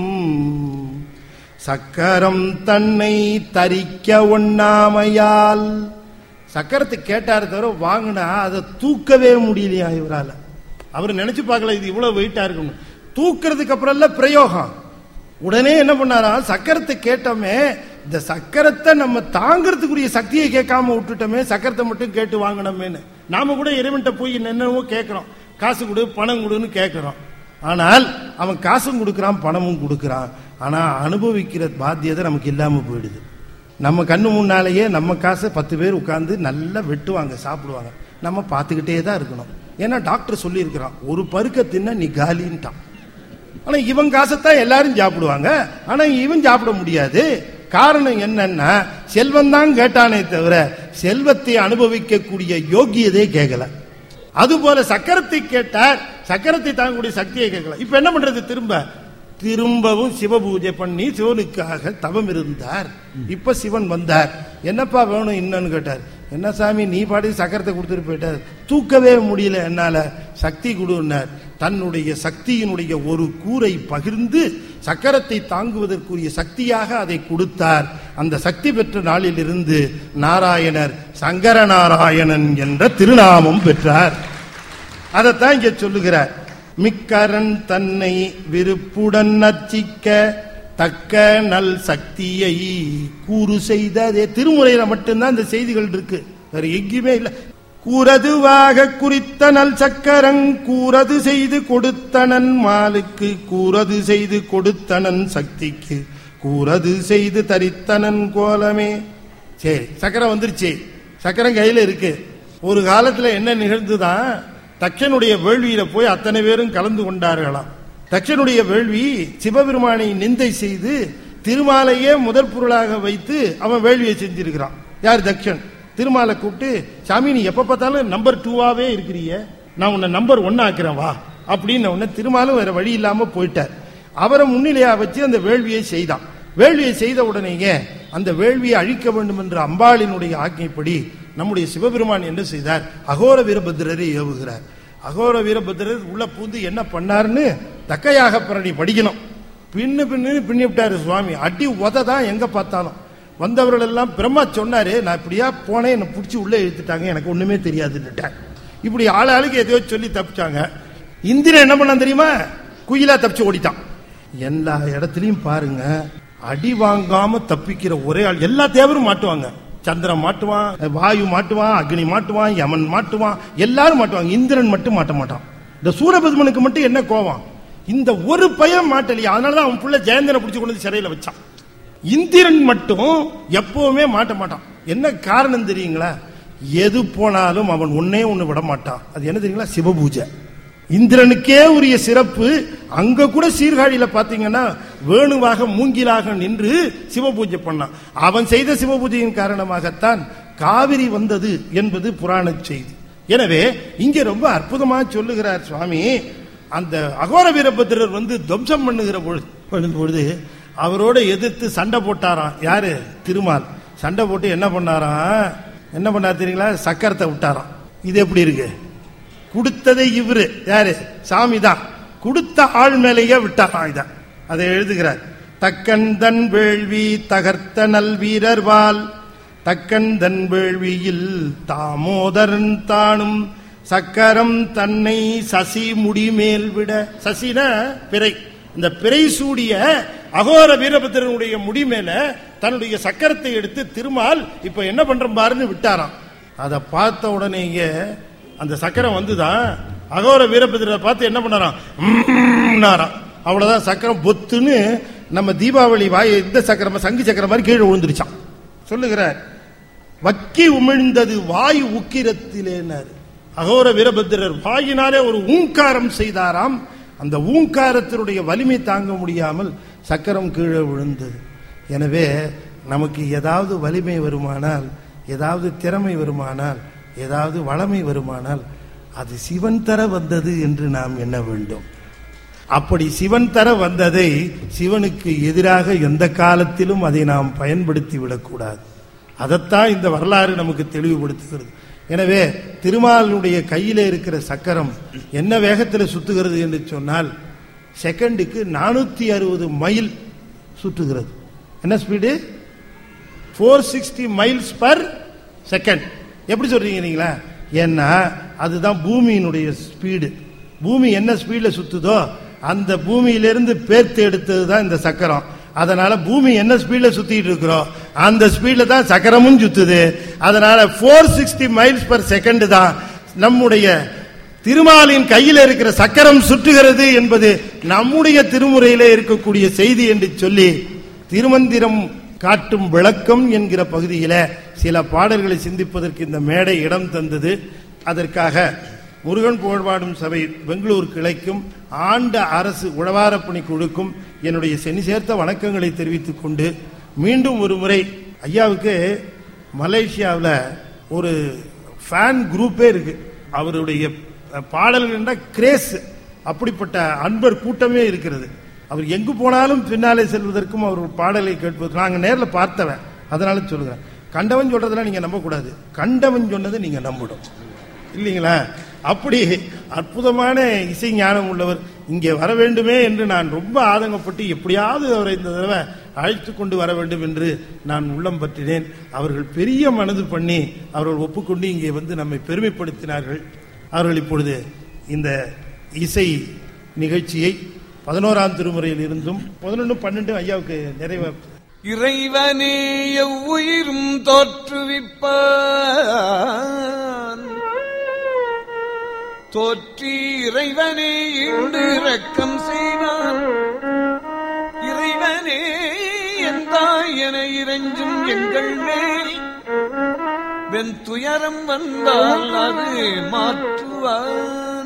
சக்கரம் தன்னை தரிக்க ஒண்ணாமையால் சக்கரத்தை கேட்டாரு தவிர வாங்கினா அதை தூக்கவே முடியலையா இவரால அவர் நினைச்சு பார்க்கல இது இவ்வளவு வெயிட்டா இருக்கும்னு தூக்குறதுக்கு அப்புறம் இல்ல பிரயோகம் உடனே என்ன பண்ணாரா சக்கரத்தை கேட்டோமே இந்த சக்கரத்தை நம்ம தாங்கிறதுக்குரிய சக்தியை கேட்காம விட்டுட்டோமே சக்கரத்தை மட்டும் கேட்டு வாங்கினோமேன்னு நாம கூட இறைவன்கிட்ட போய் என்னென்னவோ கேட்கிறோம் காசு கொடு பணம் கொடுன்னு கேட்கிறோம் ஆனால் அவன் காசும் கொடுக்கறான் பணமும் கொடுக்கறான் ஆனா அனுபவிக்கிற பாத்தியதை நமக்கு இல்லாம போயிடுது நம்ம கண்ணு முன்னாலேயே நம்ம காசை பத்து பேர் உட்கார்ந்து நல்லா வெட்டுவாங்க சாப்பிடுவாங்க நம்ம பார்த்துக்கிட்டே தான் இருக்கணும் ஏன்னா டாக்டர் சொல்லியிருக்கிறான் ஒரு பருக்க தின்ன நீ காலின்ட்டான் ஆனா இவன் காசைத்தான் எல்லாரும் சாப்பிடுவாங்க ஆனா இவன் சாப்பிட முடியாது காரணம் என்னன்னா செல்வம் தான் கேட்டானே தவிர செல்வத்தை அனுபவிக்கக்கூடிய யோகியதே கேட்கல அதுபோல சக்கரத்தை கேட்டார் சக்கரத்தை தாங்கக்கூடிய சக்தியை கேட்கல இப்ப என்ன பண்றது திரும்ப திரும்பவும் சிவ பூஜை பண்ணி சிவனுக்காக தவம் இருந்தார் இப்ப சிவன் வந்தார் என்னப்பா வேணும் இன்னொன்னு கேட்டார் என்ன சாமி நீ பாடி சக்கரத்தை கொடுத்துட்டு போயிட்டார் தூக்கவே முடியல என்னால சக்தி கொடுன்னார் தன்னுடைய சக்தியினுடைய ஒரு கூரை பகிர்ந்து சக்கரத்தை தாங்குவதற்குரிய சக்தியாக அதை கொடுத்தார் அந்த சக்தி பெற்ற நாளிலிருந்து நாராயணர் சங்கர நாராயணன் என்ற திருநாமம் பெற்றார் அதைத்தான் இங்க சொல்லுகிறார் மிக்கரன் தன்னை விருப்புடன் நச்சிக்க தக்க நல் சக்தியை கூறு செய்ததே திருமுறையில மட்டும்தான் இந்த செய்திகள் இருக்கு வேற எங்கேயுமே இல்ல கூறதுவாக குறித்த நல் சக்கரங் கூறது செய்து கொடுத்தனன் மாலுக்கு கூறது செய்து கொடுத்தனன் சக்திக்கு கூறது செய்து தரித்தனன் கோலமே சரி சக்கரம் வந்துருச்சு சக்கரம் கையில இருக்கு ஒரு காலத்துல என்ன நிகழ்ந்துதான் தட்சனுடைய வேள்வியில போய் அத்தனை பேரும் கலந்து கொண்டார்களாம் தட்சனுடைய வேள்வி சிவபெருமானை நிந்தை செய்து திருமாலையே முதற் பொருளாக வைத்து அவன் வேள்வியை செஞ்சிருக்கிறான் யார் தக்ஷன் திருமாலை கூப்பிட்டு சாமி நீ எப்ப பார்த்தாலும் நம்பர் டூவாவே இருக்கிறிய நான் உன்னை நம்பர் ஒன்னு ஆக்குறேன் வா அப்படின்னு உடனே திருமாலும் வேற வழி இல்லாம போயிட்டார் அவரை முன்னிலையா வச்சு அந்த வேள்வியை செய்தான் வேள்வியை செய்த உடனேயே அந்த வேள்வியை அழிக்க வேண்டும் என்ற அம்பாளினுடைய ஆజ్ఞைப்படி நம்முடைய சிவபெருமான் என்ன செய்தார் அகோர வீரபத்திரரை ஏவுகிறார் அகோர வீரபத்திரர் உள்ள பூந்து என்ன பண்ணாருன்னு தக்கையாக பரணி படிக்கணும் பின்னு பின்னு பின்னி விட்டாரு சுவாமி அடி உத தான் எங்க பார்த்தாலும் வந்தவர்கள் எல்லாம் பிரம்மா சொன்னாரு நான் இப்படியா போனேன் என்னை பிடிச்சி உள்ள இழுத்துட்டாங்க எனக்கு ஒண்ணுமே தெரியாதுன்னுட்டேன் இப்படி ஆள் ஆளுக்கு எதையோ சொல்லி தப்பிச்சாங்க இந்திரன் என்ன பண்ணான் தெரியுமா குயிலா தப்பிச்சு ஓடிட்டான் எல்லா இடத்துலயும் பாருங்க அடி வாங்காம தப்பிக்கிற ஒரே ஆள் எல்லா தேவரும் மாட்டுவாங்க சந்திரன் மாட்டுவான் வாயு மாட்டுவான் அக்னி மாட்டுவான் யமன் மாட்டுவான் எல்லாரும் மாட்டுவாங்க இந்திரன் மட்டும் மாட்ட மாட்டான் இந்த சூரபத்மனுக்கு மட்டும் என்ன கோவம் இந்த ஒரு பையன் மாட்டலையா அதனாலதான் அவன் புள்ள ஜெயந்தனை பிடிச்சு கொண்டு வந்து சிறையில வச்சான் இந்திரன் மட்டும் எப்பவுமே மாட்ட மாட்டான் என்ன காரணம் தெரியுங்களா எது போனாலும் அவன் ஒன்னே ஒண்ணு விட மாட்டான் அது என்ன தெரியுங்களா சிவபூஜை இந்திரனுக்கே உரிய சிறப்பு அங்க கூட சீர்காழியில பாத்தீங்கன்னா வேணுவாக மூங்கிலாக நின்று சிவபூஜை பண்ணான் அவன் செய்த சிவபூஜையின் காரணமாகத்தான் காவிரி வந்தது என்பது புராண செய்தி எனவே இங்க ரொம்ப அற்புதமா சொல்லுகிறார் சுவாமி அந்த அகோர வீரபத்திரர் வந்து துவம்சம் பண்ணுகிற பொழுது பண்ணும் பொழுது அவரோட எதிர்த்து சண்டை போட்டாராம் யாரு திருமால் சண்டை போட்டு என்ன பண்ணாராம் என்ன பண்ணார் தெரியுங்களா சக்கரத்தை விட்டாராம் இது எப்படி இருக்கு கொடுத்ததை இவரு யாரு சாமி தான் கொடுத்த ஆள் மேலேயே விட்டாராம் இத அதை எழுதுகிறார் தக்கன் தன் வேள்வி தகர்த்த நல் வீரர்வால் தக்கன் தன் வேள்வியில் தாமோதரன் தானும் சக்கரம் தன்னை சசி முடிமேல் விட சசின பிறை இந்த பிறை சூடிய அகோர வீரபத்திரனுடைய முடி மேல தன்னுடைய சக்கரத்தை எடுத்து திருமால் இப்ப என்ன பண்றோம் பாருன்னு விட்டாராம் அதை பார்த்த உடனேயே அந்த சக்கரம் வந்துதான் அகோர வீரபத்திரரை பார்த்து என்ன பண்ணாராம் ம்னாராம். அவ்வளவுதான் சக்கரம் பொத்துன்னு நம்ம தீபாவளி வாய் இந்த சக்கரம் சங்கு சக்கரம் மாதிரி கீழே விழுந்துருச்சான் சொல்லுகிறார் வக்கி உமிழ்ந்தது வாய் உக்கிரத்திலேனார் அகோர வீரபத்திரர் வாயினாலே ஒரு ஊங்காரம் செய்தாராம் அந்த ஊங்காரத்தினுடைய வலிமை தாங்க முடியாமல் சக்கரம் கீழே விழுந்தது எனவே நமக்கு ஏதாவது வலிமை வருமானால் ஏதாவது திறமை வருமானால் ஏதாவது வளமை வருமானால் அது சிவன் தர வந்தது என்று நாம் எண்ண வேண்டும் அப்படி சிவன் தர வந்ததை சிவனுக்கு எதிராக எந்த காலத்திலும் அதை நாம் பயன்படுத்தி விடக்கூடாது அதைத்தான் இந்த வரலாறு நமக்கு தெளிவுபடுத்துகிறது எனவே திருமாலுடைய கையில இருக்கிற சக்கரம் என்ன வேகத்தில் சுத்துகிறது என்று சொன்னால் செகண்டுக்கு நானூத்தி அறுபது மைல் சுற்றுகிறது என்ன speed four sixty miles per second எப்படி சொல்றீங்க நீங்களா ஏன்னா அதுதான் பூமியினுடைய ஸ்பீடு பூமி என்ன ஸ்பீட்ல சுத்துதோ அந்த பூமியிலிருந்து பேர்த்து எடுத்தது தான் இந்த சக்கரம் அதனால பூமி என்ன ஸ்பீட்ல சுத்திட்டு இருக்கிறோம் அந்த ஸ்பீட்ல தான் சக்கரமும் சுத்துது அதனால four sixty miles per second தான் நம்முடைய திருமாலின் கையில் இருக்கிற சக்கரம் சுற்றுகிறது என்பது நம்முடைய திருமுறையிலே இருக்கக்கூடிய செய்தி என்று சொல்லி திருமந்திரம் காட்டும் விளக்கம் என்கிற பகுதியில சில பாடல்களை சிந்திப்பதற்கு இந்த மேடை இடம் தந்தது அதற்காக முருகன் புகழ்பாடும் சபை பெங்களூர் கிளைக்கும் ஆண்ட அரசு உழவாரப்பணி குழுக்கும் என்னுடைய செனி சேர்த்த வணக்கங்களை தெரிவித்துக் கொண்டு மீண்டும் ஒரு முறை ஐயாவுக்கு மலேசியாவில் ஒரு ஃபேன் குரூப்பே இருக்கு அவருடைய பாடல்கள்னா கிரேஸ் அப்படிப்பட்ட அன்பர் கூட்டமே இருக்கிறது அவர் எங்கு போனாலும் பின்னாலே செல்வதற்கும் அவர் பாடலை கேட்பதற்கு நாங்க நேர்ல பார்த்தவன் அதனால சொல்லுகிறேன் கண்டவன் சொல்றதெல்லாம் நீங்க நம்பக்கூடாது கண்டவன் சொன்னதை நீங்க நம்பணும் இல்லைங்களா அப்படி அற்புதமான இசை ஞானம் உள்ளவர் இங்கே வர வேண்டுமே என்று நான் ரொம்ப ஆதங்கப்பட்டு எப்படியாவது அவரை இந்த தடவை அழைத்து கொண்டு வர வேண்டும் என்று நான் உள்ளம் பற்றினேன் அவர்கள் பெரிய மனது பண்ணி அவர்கள் ஒப்புக்கொண்டு இங்கே வந்து நம்மை பெருமைப்படுத்தினார்கள் அவர்கள் இப்பொழுது இந்த இசை நிகழ்ச்சியை பதினோராம் திருமுறையில் இருந்தும் பதினொன்று பன்னெண்டு ஐயாவுக்கு நிறைவா இறைவனே எவ்வுயிரும் தோற்றுவிப்பான் தோற்றி இறைவனே இண்டு இரக்கம் செய்வான் இறைவனே எந்தாய் என இறைஞ்சும் எங்கள் மேல் வெண் துயரம் வந்தால் அது மாற்றுவான்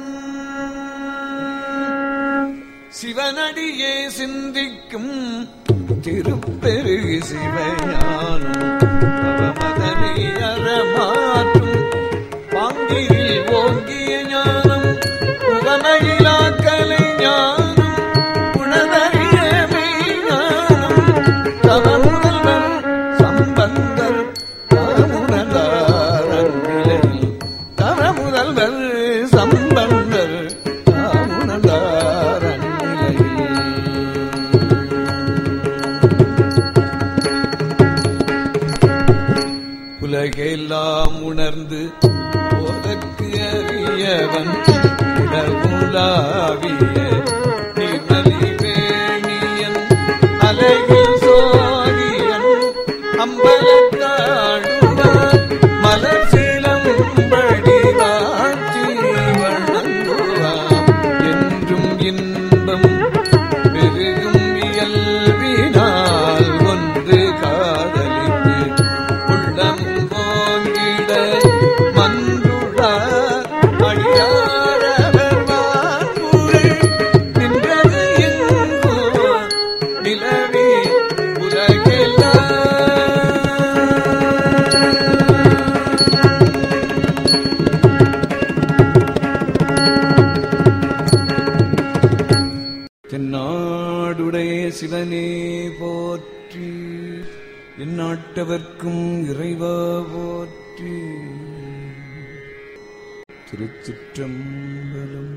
சிவனடியே சிந்திக்கும் திருப்பெருகு சிவஞானம் பவமதனை அறமாற்றும் பாங்கிரில் ஓங்கிய ஞானம் உகமையிலா கலை ஞானம் உணதறிய மெய்ஞானம் தவமுதல்வர் சம்பந்தர் தாமுணர்ந்தார் அந்நிலையில் தவமுதல்வர் சம்பந்தர் தாமுணர்ந்தார் அந்நிலையில் உலகெல்லாம் உணர்ந்து போதற்கு அறியவன் உலகுலாவிய நிமலி வேணியன் அலையில் சோதியன் அம்பலத்தாடுவான் மலர் சிலம்படி வாழ்த்தி வணங்குவான் என்றும் இன்பம் பெருகும் இயல்பினால் ஒன்று காதலித்து உள்ளம் போங்கிட மன்றுளார் அடியாரவர் வான்புரை நின்றது எங்கோ நிலவி உலகெல்லாம் தென்னாடுடைய சிவனே போற்றி எந்நாட்டவர்க்கும் இறைவா போற்றி திருச்சிற்றம்பலம்